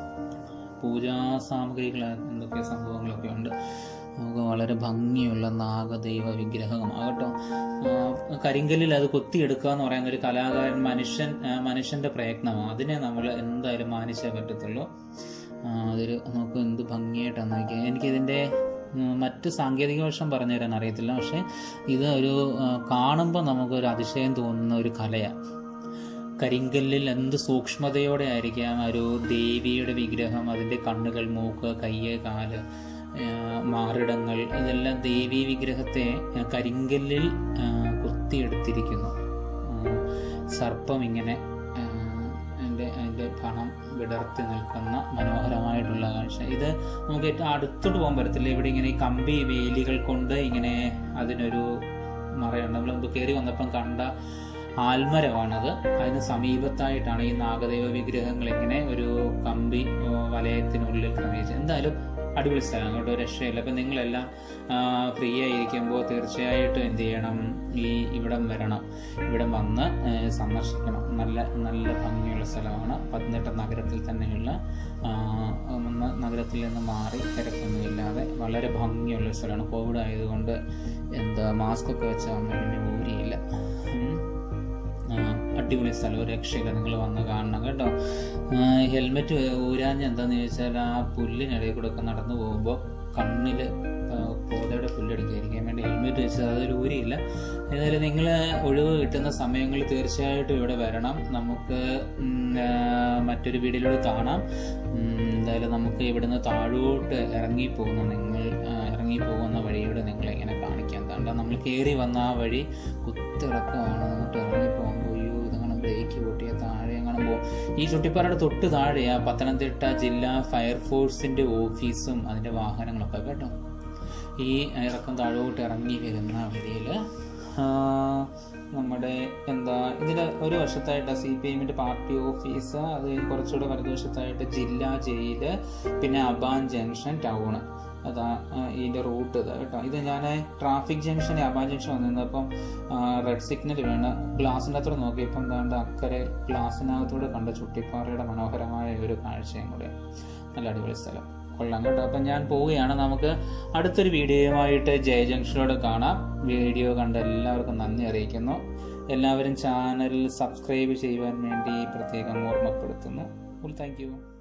പൂജാ സാമഗ്രികൾ എന്തൊക്കെ സംഭവങ്ങളൊക്കെ ഉണ്ട് നമുക്ക് വളരെ ഭംഗിയുള്ള നാഗദൈവ വിഗ്രഹമാകട്ടോ കരിങ്കല്ലിൽ അത് കൊത്തിയെടുക്കുക എന്ന് പറയുന്ന ഒരു കലാകാരൻ മനുഷ്യൻ ആ, മനുഷ്യന്റെ പ്രയത്നമാണ് അതിനെ നമ്മൾ എന്തായാലും മാനിച്ചേ പറ്റത്തുള്ളൂ ആ, അതൊരു നമുക്ക് എന്ത് ഭംഗിയായിട്ടാണ് നോക്കിയാൽ എനിക്കിതിൻ്റെ ഉം, മറ്റ് സാങ്കേതിക വശം പറഞ്ഞു തരാൻ അറിയത്തില്ല പക്ഷേ ഇത് ഒരു കാണുമ്പോൾ നമുക്കൊരു അതിശയം തോന്നുന്ന ഒരു കലയാണ് കരിങ്കല്ലിൽ എന്ത് സൂക്ഷ്മതയോടെ ആയിരിക്കാം ആ ഒരു ദേവിയുടെ വിഗ്രഹം അതിൻ്റെ കണ്ണുകൾ മൂക്ക് കയ്യ് കാല് ആ, മാറിടങ്ങൾ ഇതെല്ലാം ദേവീ വിഗ്രഹത്തെ ആ, കരിങ്കല്ലിൽ ആ, കൊത്തിയെടുത്തിരിക്കുന്നു ആ, സർപ്പം ഇങ്ങനെ ആ, അതിൻ്റെ അതിൻ്റെ പണം വിടർത്തി നിൽക്കുന്ന മനോഹരമായിട്ടുള്ള കാഴ്ച ഇത് നമുക്ക് ഏറ്റവും അടുത്തോട്ട് പോകാൻ പറ്റത്തില്ല ഇവിടെ ഇങ്ങനെ ഈ കമ്പി വേലികൾ കൊണ്ട് ഇങ്ങനെ അതിനൊരു മറയുണ്ട് നമ്മൾ മുമ്പ് കയറി വന്നപ്പം കണ്ട ആൽമരമാണത് അതിന് സമീപത്തായിട്ടാണ് ഈ നാഗദേവ വിഗ്രഹങ്ങൾ ഇങ്ങനെ ഒരു കമ്പി ആ, വലയത്തിനുള്ളിൽ ക്രമീകരിച്ചത് എന്തായാലും അടിപൊളി സ്ഥലം അങ്ങോട്ട് ഒരു രക്ഷയില്ല അപ്പം നിങ്ങളെല്ലാം ഫ്രീ ആയിരിക്കുമ്പോൾ തീർച്ചയായിട്ടും എന്ത് ചെയ്യണം ഈ ഇവിടം വരണം ഇവിടം വന്ന് ആ, സന്ദർശിക്കണം നല്ല നല്ല ഭംഗിയുള്ള സ്ഥലമാണ് പത്തനംതിട്ട നഗരത്തിൽ തന്നെയുള്ള ആ, ഒന്ന് നഗരത്തിൽ നിന്ന് മാറി തിരക്കൊന്നുമില്ലാതെ വളരെ ഭംഗിയുള്ള സ്ഥലമാണ് കോവിഡ് ആയതുകൊണ്ട് എന്താ മാസ്ക് ഒക്കെ വെച്ചാൽ വന്നു പിന്നെ ഊരിയില്ല ഉം. ആ, അടിപൊളി സ്ഥലം ഒരു രക്ഷയില്ല നിങ്ങൾ വന്ന് കാണണം കേട്ടോ ഹെൽമെറ്റ് ഊരാഞ്ഞ് എന്താന്ന് ചോദിച്ചാൽ ആ പുല്ലിനിടയിൽ കൂടെ ഒക്കെ നടന്നു പോകുമ്പോൾ കണ്ണിൽ പോതയുടെ പുല്ലടിക്കാതിരിക്കാൻ വേണ്ടി ഹെൽമെറ്റ് വെച്ചത് അതൊരു ഊരിയില്ല ഏതായാലും നിങ്ങൾ ഒഴിവ് കിട്ടുന്ന സമയങ്ങളിൽ തീർച്ചയായിട്ടും ഇവിടെ വരണം നമുക്ക് ഉം, ആ, മറ്റൊരു വീഡിയോയിലൂടെ കാണാം ഉം, എന്തായാലും നമുക്ക് ഇവിടുന്ന് താഴോട്ട് ഇറങ്ങി പോകുന്ന നിങ്ങൾ ആ, ഇറങ്ങി പോകുന്ന വഴിയോട് നിങ്ങളിങ്ങനെ കാണിക്കാൻ താണ്ട നമ്മൾ കയറി വന്ന ആ വഴി കുത്തിറക്കമാണ് നമുക്ക് ഇറങ്ങി പോകുമ്പോൾ അയ്യോ ഇതങ്ങനെ ബ്രേക്ക് കൂട്ടിയ താഴെ അങ്ങനെ പോകും ഈ ചുട്ടിപ്പാറയുടെ തൊട്ട് താഴെയാ പത്തനംതിട്ട ജില്ലാ ഫയർഫോഴ്സിന്റെ ഓഫീസും അതിന്റെ വാഹനങ്ങളൊക്കെ കേട്ടോ ഈ ഇറക്കം താഴോട്ട് ഇറങ്ങി വരുന്ന വഴിയിൽ നമ്മുടെ എന്താ ഇതിൻ്റെ ഒരു വശത്തായിട്ട് സി പി എമ്മിൻ്റെ പാർട്ടി ഓഫീസ് അത് കഴിഞ്ഞ് കുറച്ചുകൂടെ വലതുവശത്തായിട്ട് ജില്ലാ ജയില് പിന്നെ അബാൻ ജംഗ്ഷൻ ടൗണ് അതാ ആ, ഇതിൻ്റെ റൂട്ട് ഇതാ കേട്ടോ ഇത് ഞാൻ ട്രാഫിക് ജംഗ്ഷൻ അബാൻ ജംഗ്ഷൻ വന്നിരുന്നപ്പം റെഡ് സിഗ്നൽ വീണ് ഗ്ലാസിൻ്റെ അകത്തോടെ നോക്കിയപ്പം എന്താണ്ട് അക്കരെ ഗ്ലാസിനകത്തൂടെ കണ്ട ചുട്ടിപ്പാറയുടെ മനോഹരമായ ഒരു കാഴ്ചയും കൂടെ നല്ല അടിപൊളി സ്ഥലം കൊള്ളാം കേട്ടോ അപ്പം ഞാൻ പോവുകയാണ് നമുക്ക് അടുത്തൊരു വീഡിയോയുമായിട്ട് ജയ ജംഗ്ഷനോട് കാണാം വീഡിയോ കണ്ട എല്ലാവർക്കും നന്ദി അറിയിക്കുന്നു എല്ലാവരും ചാനൽ സബ്സ്ക്രൈബ് ചെയ്യുവാൻ വേണ്ടി പ്രത്യേകം ഓർമ്മപ്പെടുത്തുന്നു താങ്ക് യു